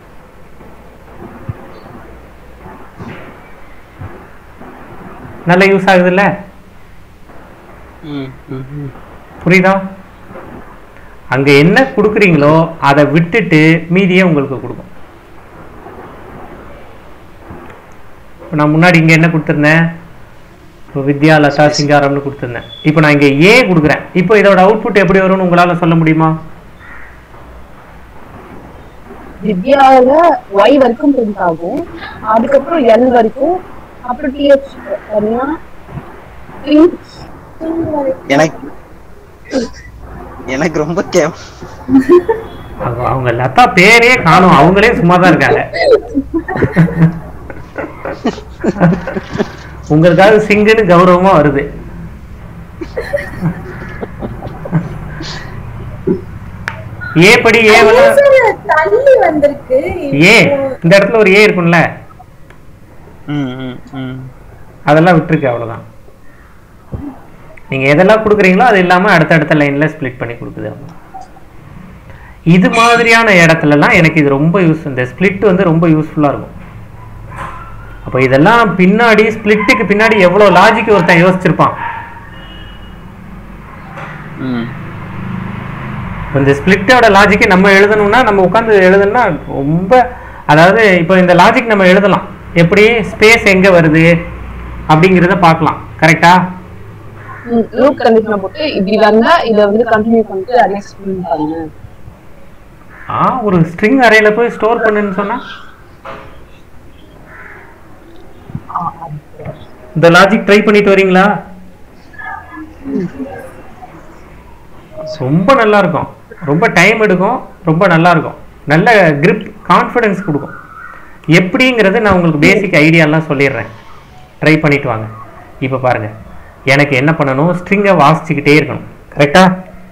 நல்ல யூஸ் ஆகுதுல்ல ம் ம் ம் புரியுதா அங்க என்ன கொடுக்குறீங்களோ அதை விட்டுட்டு மீதியை உங்களுக்கு கொடுக்கும் இப்போ நான் முன்னாடி இங்க என்ன கொடுத்துருந்தேன் இப்போ வித்யா லதா சிங்காரம்னு கொடுத்துருந்தேன் இப்போ நான் இங்க ஏ கொடுக்குறேன் இப்போ இதோட அவுட்புட் எப்படி வரும்னு உங்களால சொல்ல முடியுமா வித்யாவில ஒய் வரைக்கும் பிரிண்ட் ஆகும் அதுக்கப்புறம் எல் வரைக்கும் அப்புறம் டிஹெச் தனியா எனக்கு எனக்கு ரொம்ப கேவ அவங்க- அவங்க லதா பேரே காணும் அவங்களே சும்மா தான் இருக்காங்க உங்களுக்காக சிங்குன்னு கௌரவமா வருது ஏ படி ஏ தள்ளி வந்திருக்கு ஏ இந்த இடத்துல ஒரு ஏ இருக்கும்ல ம் ம் ம் அதெல்லாம் விட்டுருக்கு அவ்வளவுதான் நீங்க எதெல்லாம் கொடுக்குறீங்களோ அது இல்லாம அடுத்தடுத்த லைன்ல ஸ்ப்ளிட் பண்ணி கொடுக்குது அவ்வளவுதான். இது மாதிரியான இடத்துலலாம் எனக்கு இது ரொம்ப யூஸ் இந்த ஸ்பிளிட் வந்து ரொம்ப யூஸ்ஃபுல்லாக இருக்கும் அப்போ இதெல்லாம் பின்னாடி ஸ்பிளிட்டுக்கு பின்னாடி எவ்வளோ லாஜிக் ஒருத்தன் யோசிச்சிருப்பான் ம் இப்போ இந்த ஸ்பிளிட்டோட லாஜிக்கை நம்ம எழுதணும்னா நம்ம உட்காந்து எழுதணும்னா ரொம்ப அதாவது இப்போ இந்த லாஜிக் நம்ம எழுதலாம் எப்படி ஸ்பேஸ் எங்கே வருது அப்படிங்கிறத பார்க்கலாம் கரெக்டா லூப் கண்டிஷனை போட்டு இப்படி வந்தா இத வந்து கண்டினியூ பண்ணிட்டு அதை எக்ஸ்பிளைன் பண்ணு ஆ ஒரு ஸ்ட்ரிங் அறையில் போய் ஸ்டோர் பண்ணுன்னு சொன்னா இந்த லாஜிக் ட்ரை பண்ணிட்டு வரீங்களா ரொம்ப நல்லா இருக்கும் ரொம்ப டைம் எடுக்கும் ரொம்ப நல்லா இருக்கும் நல்ல grip கான்ஃபிடன்ஸ் கொடுக்கும் எப்படிங்கிறது நான் உங்களுக்கு பேசிக் ஐடியாலாம் சொல்லிடுறேன் ட்ரை பண்ணிட்டு வாங்க இப்போ பாருங்க எனக்கு என்ன பண்ணணும் ஸ்ட்ரிங்கை வாசிச்சுக்கிட்டே இருக்கணும் கரெக்டா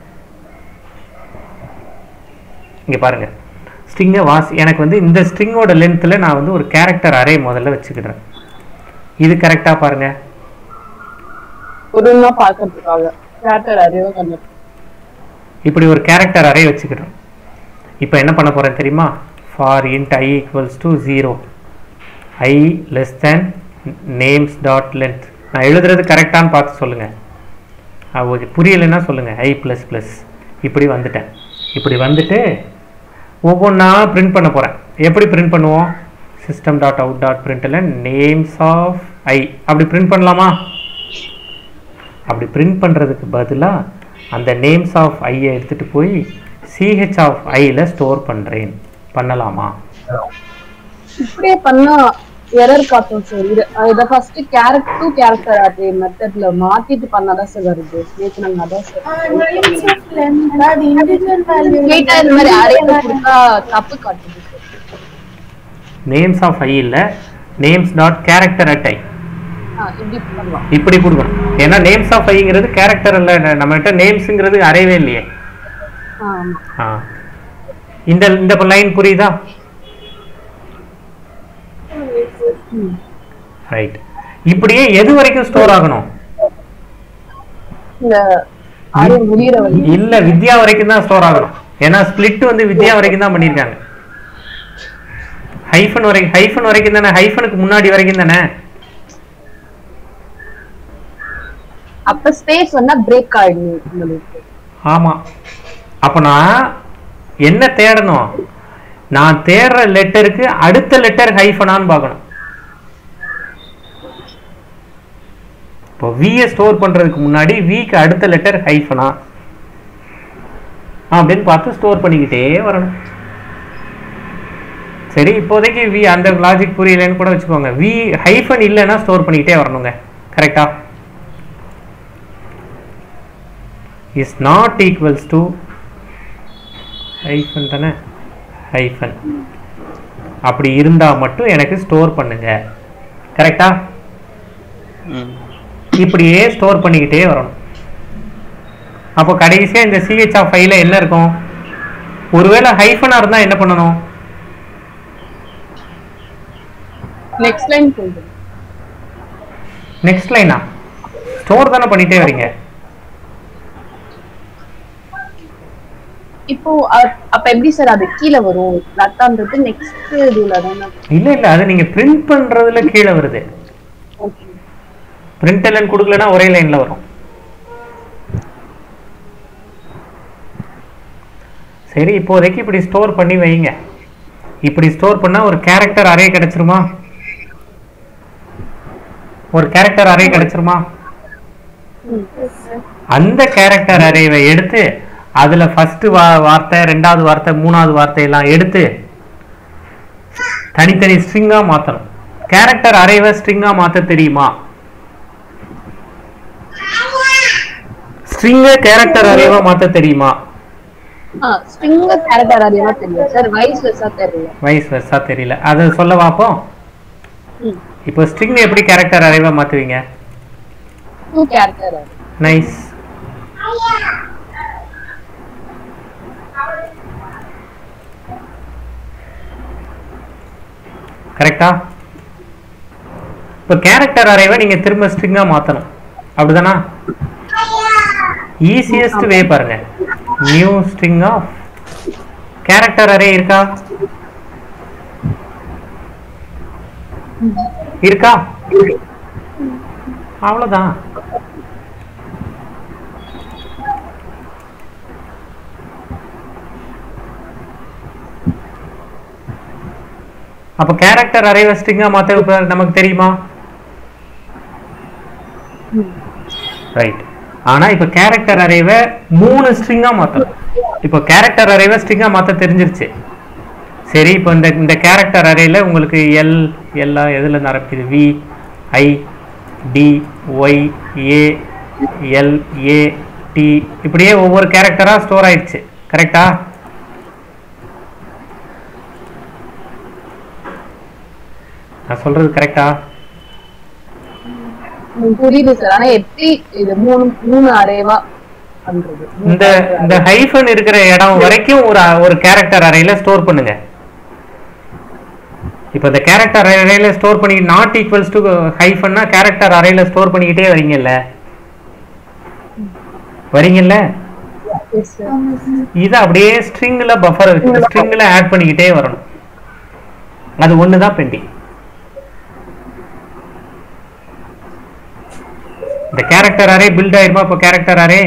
இங்க பாருங்க ஸ்ட்ரிங்கை வாசி எனக்கு வந்து இந்த ஸ்ட்ரிங்கோட லென்த்தில் நான் வந்து ஒரு கேரக்டர் அரே முதல்ல வச்சுக்கிடுறேன் இது கரெக்டா பாருங்க பொருள்னா பார்க்கறதுக்காக கேரக்டர் அறிவை கண்டு இப்படி ஒரு கேரக்டர் அரே வச்சுக்கிறோம் இப்போ என்ன பண்ண போறேன் தெரியுமா for int i equals to zero i less than names dot length நான் எழுதுறது கரெக்டான்னு பார்த்து சொல்லுங்க அது ஓகே புரியலைன்னா சொல்லுங்க ஐ ப்ளஸ் ப்ளஸ் இப்படி வந்துட்டேன் இப்படி வந்துட்டு ஒவ்வொன்றா பிரிண்ட் பண்ண போகிறேன் எப்படி பிரிண்ட் பண்ணுவோம் system dot out dot println names of i அப்படி பிரிண்ட் பண்ணலாமா அப்படி பிரிண்ட் பண்ணுறதுக்கு பதிலாக அந்த நேம்ஸ் ஆஃப் ஐயை எடுத்துகிட்டு போய் சிஹெச் ஆஃப் ஐயில் ஸ்டோர் பண்ணுறேன் பண்ணலாமா இப்படியே பண்ணா எரர் காட்டும் சார் இது இத ஃபர்ஸ்ட் கேரக்டர் டு கேரக்டர் அதே மெத்தட்ல மாத்திட்டு பண்ணாதான் சார் வருது நேத்து நாங்க அதான் names சார் of length அது individual value ஸ்ட்ரெயிட்டா இந்த மாதிரி அரேல கொடுத்தா தப்பு காட்டுது சார் நேம்ஸ் ஆஃப் ஐ இல்லை names dot character at i ஆ இப்படி பண்ணலாம் இப்படி கொடுக்கணும் ஏன்னா நேம்ஸ் ஆஃப் ஐங்கிறது கேரக்டர் இல்லை நம்மகிட்ட நேம்ஸுங்கிறது அறையவே இல்லையே ஆ, ஆமா ஆ இந்த இந்த லைன் புரியுதா ரைட் இப்படியே எது வரைக்கும் ஸ்டோர் ஆகணும் இந்த அரே முடியிற வழி இல்ல வித்யா வரைக்கும் தான் ஸ்டோர் ஆகணும் ஏன்னா ஸ்பிளிட் வந்து வித்யா வரைக்கும் தான் பண்ணியிருக்காங்க ஹைஃபன் வரைக்கும் ஹைஃபன் வரைக்கும் தானே ஹைஃபனுக்கு முன்னாடி வரைக்கும் தானே அப்ப ஸ்பேஸ் வந்தா பிரேக் ஆயிடும் உங்களுக்கு ஆமா அப்ப நான் என்ன தேடணும் நான் தேடுற லெட்டருக்கு அடுத்த லெட்டர் ஹைஃபனான்னு பார்க்கணும் இப்போ வியை ஸ்டோர் பண்றதுக்கு முன்னாடி விக்கு அடுத்த லெட்டர் ஹைஃபனா அப்படின்னு பார்த்து ஸ்டோர் பண்ணிக்கிட்டே வரணும் சரி இப்போதைக்கு வி அந்த லாஜிக் புரியலன்னு கூட வச்சுக்கோங்க வி ஹைஃபன் இல்லைன்னா ஸ்டோர் பண்ணிக்கிட்டே வரணுங்க கரெக்டா is not equals to hyphen தானே ஹைஃபன் அப்படி இருந்தால் மட்டும் எனக்கு ஸ்டோர் பண்ணுங்க கரெக்டா ம் இப்படியே ஸ்டோர் பண்ணிக்கிட்டே வரணும் அப்போ கடைசியாக இந்த சிஹெச் ஆஃப் ஃபைல என்ன இருக்கும் ஒருவேளை ஹைஃபனாக இருந்தால் என்ன பண்ணணும் நெக்ஸ்ட் லைன் போயிடும் நெக்ஸ்ட் லைனா ஸ்டோர் தானே பண்ணிட்டே வரீங்க இப்போ அ- அப்ப எப்படி சார் அது கீழே வரும் லத்தான்றது நெக்ஸ்ட் இதுல தானே இல்லை இல்லை அது நீங்கள் பிரிண்ட் பண்ணுறதுல கீழே வருது ஓகே பிரிண்ட் எல்லாம் கொடுக்கலன்னா ஒரே லைனில் வரும் சரி இப்போதைக்கு இப்படி ஸ்டோர் பண்ணி வைங்க இப்படி ஸ்டோர் பண்ணா ஒரு கேரக்டர் அரே கிடைச்சிருமா ஒரு கேரக்டர் அரே கிடைச்சிருமா அந்த கேரக்டர் அரேவை எடுத்து அதுல ஃபர்ஸ்ட் வா வார்த்தை ரெண்டாவது வார்த்தை மூணாவது வார்த்தை எல்லாம் எடுத்து தனித்தனி ஸ்ட்ரிங்கா மாத்தணும் கேரக்டர் அரேவை ஸ்ட்ரிங்கா மாத்த தெரியுமா ஸ்ட்ரிங்க கேரக்டர் அரேவா மாத்த தெரியுமா ஸ்ட்ரிங் கேரக்டர் அதிகமா தெரியும் சார் வைஸ் வெர்சா தெரியல வயசு வருஷா தெரியல அதை சொல்ல பார்ப்போம் ம். இப்போ ஸ்ட்ரிங் எப்படி கேரக்டர் அரேவா மாத்துவீங்க டூ கேரக்டர் நைஸ் கரெக்டா இப்போ கேரக்டர் அரேவை நீங்க திரும்ப ஸ்ட்ரிங்கா மாத்தணும் அப்படிதானா ஈஸியஸ்ட் வே பாருங்க new string of character array இருக்கா இருக்கா அவ்வளவுதான் அப்ப கேரக்டர் அரே ஸ்ட்ரிங்கா மாத்த இப்ப நமக்கு தெரியுமா ரைட் ஆனா இப்ப கேரக்டர் அரேவை மூணு ஸ்ட்ரிங்கா மாத்தணும் இப்போ கேரக்டர் அரேவை ஸ்ட்ரிங்கா மாத்த தெரிஞ்சிருச்சு சரி இப்போ இந்த இந்த கேரக்டர் அரேல உங்களுக்கு எல் எல்லாம் எதுல இருந்து ஆரம்பிக்குது V I T Y A L A T இப்படியே ஒவ்வொரு கேரக்டரா ஸ்டோர் ஆயிடுச்சு கரெக்டா நான் சொல்றது கரெக்டா ம், புரியுது சார் ஆனா எப்படி இது மூணு மூணு அரேவா பண்றது இந்த இந்த ஹைஃபன் இருக்கிற இடம் வரைக்கும் ஒரு ஒரு கேரக்டர் அறையில ஸ்டோர் பண்ணுங்க இப்போ இந்த கேரக்டர் அறையில ஸ்டோர் பண்ணி நாட் ஈக்குவல்ஸ் டு ஹைஃபன்னா கேரக்டர் அறையில ஸ்டோர் பண்ணிக்கிட்டே வரீங்கல்ல வரீங்கல்ல Yes, sir. இதை அப்படியே ஸ்ட்ரிங்ல பஃபர் வச்சு ஸ்ட்ரிங்ல ஆட் பண்ணிக்கிட்டே வரணும் அது ஒன்று தான் பெண்டிங் இந்த கேரக்டர் அரே பில்ட் ஆயிருமா இப்போ கேரக்டர் அரே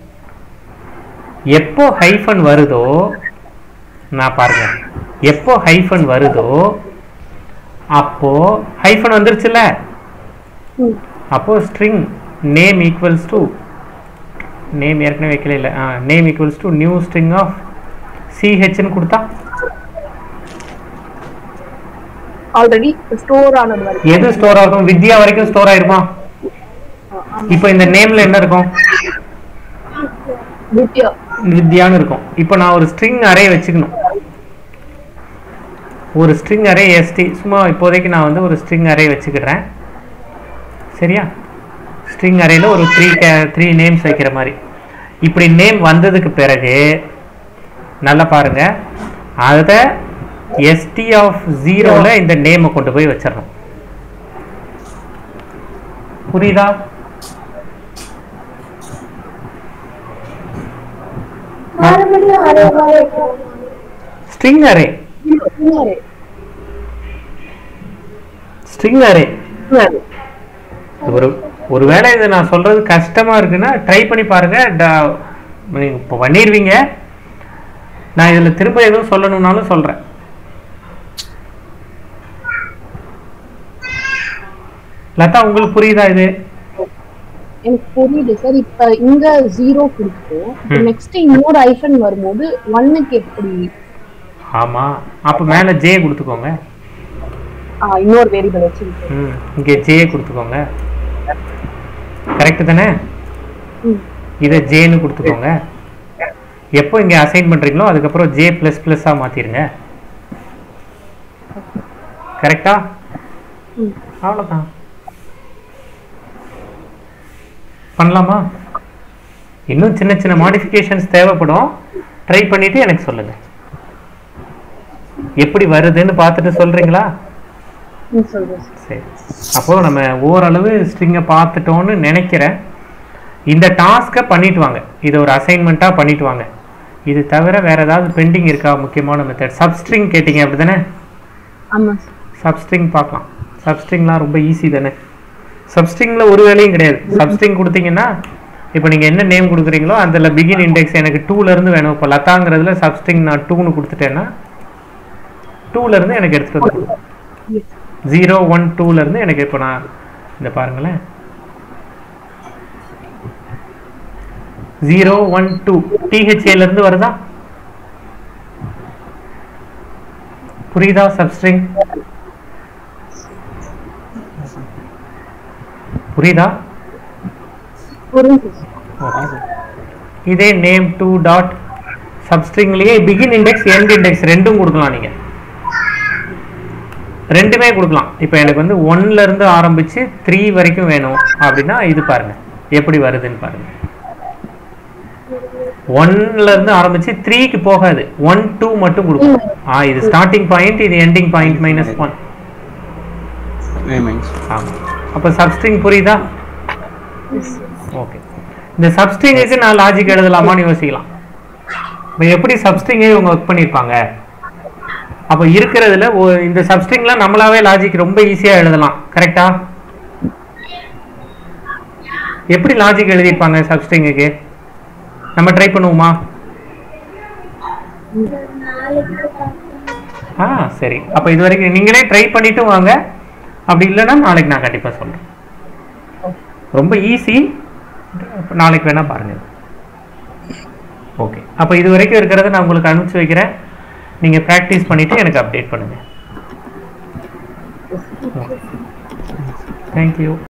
எப்போ ஹைஃபன் வருதோ நான் பாருங்க எப்போ ஹைஃபன் வருதோ அப்போ ஹைஃபன் வந்துருச்சுல்ல ம். அப்போ string name equals to name ஏற்கனவே வைக்கல இல்லை name equals to new string of சிஹெச்னு கொடுத்தா ஆல்ரெடி ஸ்டோர் ஆனது மாதிரி எது ஸ்டோர் ஆகும் வித்யா வரைக்கும் ஸ்டோர் ஆயிருமா இப்போ இந்த நேம்ல என்ன இருக்கும் வித்யா வித்யான்னு இருக்கும் இப்போ நான் ஒரு ஸ்ட்ரிங் அரே வச்சுக்கணும் ஒரு ஸ்ட்ரிங் அரே எஸ்டி சும்மா இப்போதைக்கு நான் வந்து ஒரு ஸ்ட்ரிங் அரே வச்சுக்கிறேன் சரியா ஸ்ட்ரிங் அரேல ஒரு த்ரீ கே த்ரீ நேம்ஸ் வைக்கிற மாதிரி இப்படி நேம் வந்ததுக்கு பிறகு நல்லா பாருங்க அதை எஸ்டி ஆஃப் ஜீரோவில் இந்த நேமை கொண்டு போய் வச்சிடணும் புரியுதா மறுபடியும் அதே மாதிரி இருக்கும். ஸ்ட்ரிங் அரே ஸ்ட்ரிங் அரே ஒரு ஒருவேளை இது நான் சொல்றது கஷ்டமா இருக்குன்னா ட்ரை பண்ணி பாருங்க ட- நீங்க இப்போ பண்ணிடுவீங்க நான் இதுல திரும்ப எதுவும் சொல்லணும்னாலும் சொல்றேன் லதா உங்களுக்கு புரியுதா இது எனக்கு புரியுது சார் இப்ப இங்க ஜீரோ கொடுத்தோம் ம். நெக்ஸ்ட் இன்னொரு ஐஃபன் வரும்போது ஒன்னுக்கு எப்படி ஆமா அப்ப மேல ஜே கொடுத்துக்கோங்க ஆ, இன்னொரு வேரியபிள் வச்சிருக்கேன் ம் இங்க ஜே கொடுத்துக்கோங்க கரெக்ட் தானே ம். இதை ஜேன்னு கொடுத்துக்கோங்க எப்போ இங்க அசைன் பண்றீங்களோ அதுக்கப்புறம் ஜே பிளஸ் பிளஸ்ஸா மாத்திருங்க கரெக்டா ம். அவ்வளவுதான் பண்ணலாமா இன்னும் சின்ன சின்ன மாடிஃபிகேஷன்ஸ் தேவைப்படும் ட்ரை பண்ணிட்டு எனக்கு சொல்லுங்க எப்படி வருதுன்னு பார்த்துட்டு சொல்றீங்களா ம், சொல்றேன் sir. சரி அப்போ நம்ம ஓரளவு ஸ்ட்ரிங்கை பார்த்துட்டோம்னு நினைக்கிறேன் இந்த டாஸ்க்கை பண்ணிட்டு வாங்க இதை ஒரு அசைன்மெண்ட்டாக பண்ணிட்டு வாங்க இது தவிர வேற ஏதாவது பெண்டிங் இருக்கா முக்கியமான மெத்தட் சப்ஸ்ட்ரிங் கேட்டிங்க அப்படி தானே ஆமா sir. சப்ஸ்ட்ரிங் பார்க்கலாம் சப்ஸ்ட்ரிங்லாம் ரொம்ப ஈஸி தானே சப்ஸ்ட்ரிங்கில் ஒரு வேலையும் கிடையாது சப்ஸ்ட்ரிங் கொடுத்தீங்கன்னா இப்போ நீங்கள் என்ன நேம் கொடுக்குறீங்களோ அதில் பிகின் இண்டெக்ஸ் எனக்கு டூலேருந்து வேணும் இப்போ லதாங்கிறதுல சப்ஸ்ட்ரிங் நான் டூன்னு கொடுத்துட்டேன்னா டூலேருந்து எனக்கு எடுத்துகிட்டு வந்துடும் ஜீரோ ஒன் டூலேருந்து எனக்கு இப்போ நான் இந்த பாருங்களேன் ஜீரோ ஒன் டூ டிஹெச்ஏலேருந்து வருதா புரியுதா சப்ஸ்ட்ரிங் புரியுதா புரியுது sir. இதே நேம் டூ டாட் சப்ஸ்ட்ரிங்லேயே பிகின் இண்டெக்ஸ் எண்ட் இண்டெக்ஸ் ரெண்டும் கொடுக்கலாம் நீங்கள் ரெண்டுமே கொடுக்கலாம் இப்போ எனக்கு வந்து ஒன்ல இருந்து ஆரம்பிச்சு த்ரீ வரைக்கும் வேணும் அப்படின்னா இது பாருங்க எப்படி வருதுன்னு பாருங்க ஒன்ல இருந்து ஆரம்பிச்சு த்ரீக்கு போகாது ஒன் டூ மட்டும் கொடுக்கும் ஆ இது ஸ்டார்டிங் பாயிண்ட் இது ending point minus one remains. ஆமா அப்போ சப்ஸ்ட்ரிங் புரியுதா ஓகே இந்த சப்ஸ்ட்ரிங்குக்கு நான் லாஜிக் எழுதலாமான்னு யோசிக்கலாம் இப்போ எப்படி சப்ஸ்ட்ரிங்கை இவங்க ஒர்க் பண்ணியிருப்பாங்க அப்போ இருக்கிறதுல ஒ- இந்த சப்ஸ்ட்ரிங்லாம் நம்மளாவே லாஜிக் ரொம்ப ஈஸியாக எழுதலாம் கரெக்டா எப்படி லாஜிக் எழுதியிருப்பாங்க சப்ஸ்ட்ரிங்குக்கு நம்ம ட்ரை பண்ணுவோமா ஆ சரி அப்போ இது வரைக்கும் நீங்களே ட்ரை பண்ணிட்டு வாங்க அப்படி இல்லைன்னா நாளைக்கு நான் கண்டிப்பாக சொல்கிறேன் ரொம்ப ஈஸி நாளைக்கு வேணால் பாருங்கள் ஓகே அப்போ இது வரைக்கும் இருக்கிறத நான் உங்களுக்கு அனுப்பிச்சு வைக்கிறேன் நீங்கள் ப்ராக்டிஸ் பண்ணிவிட்டு எனக்கு அப்டேட் பண்ணுங்கள் தேங்க்யூ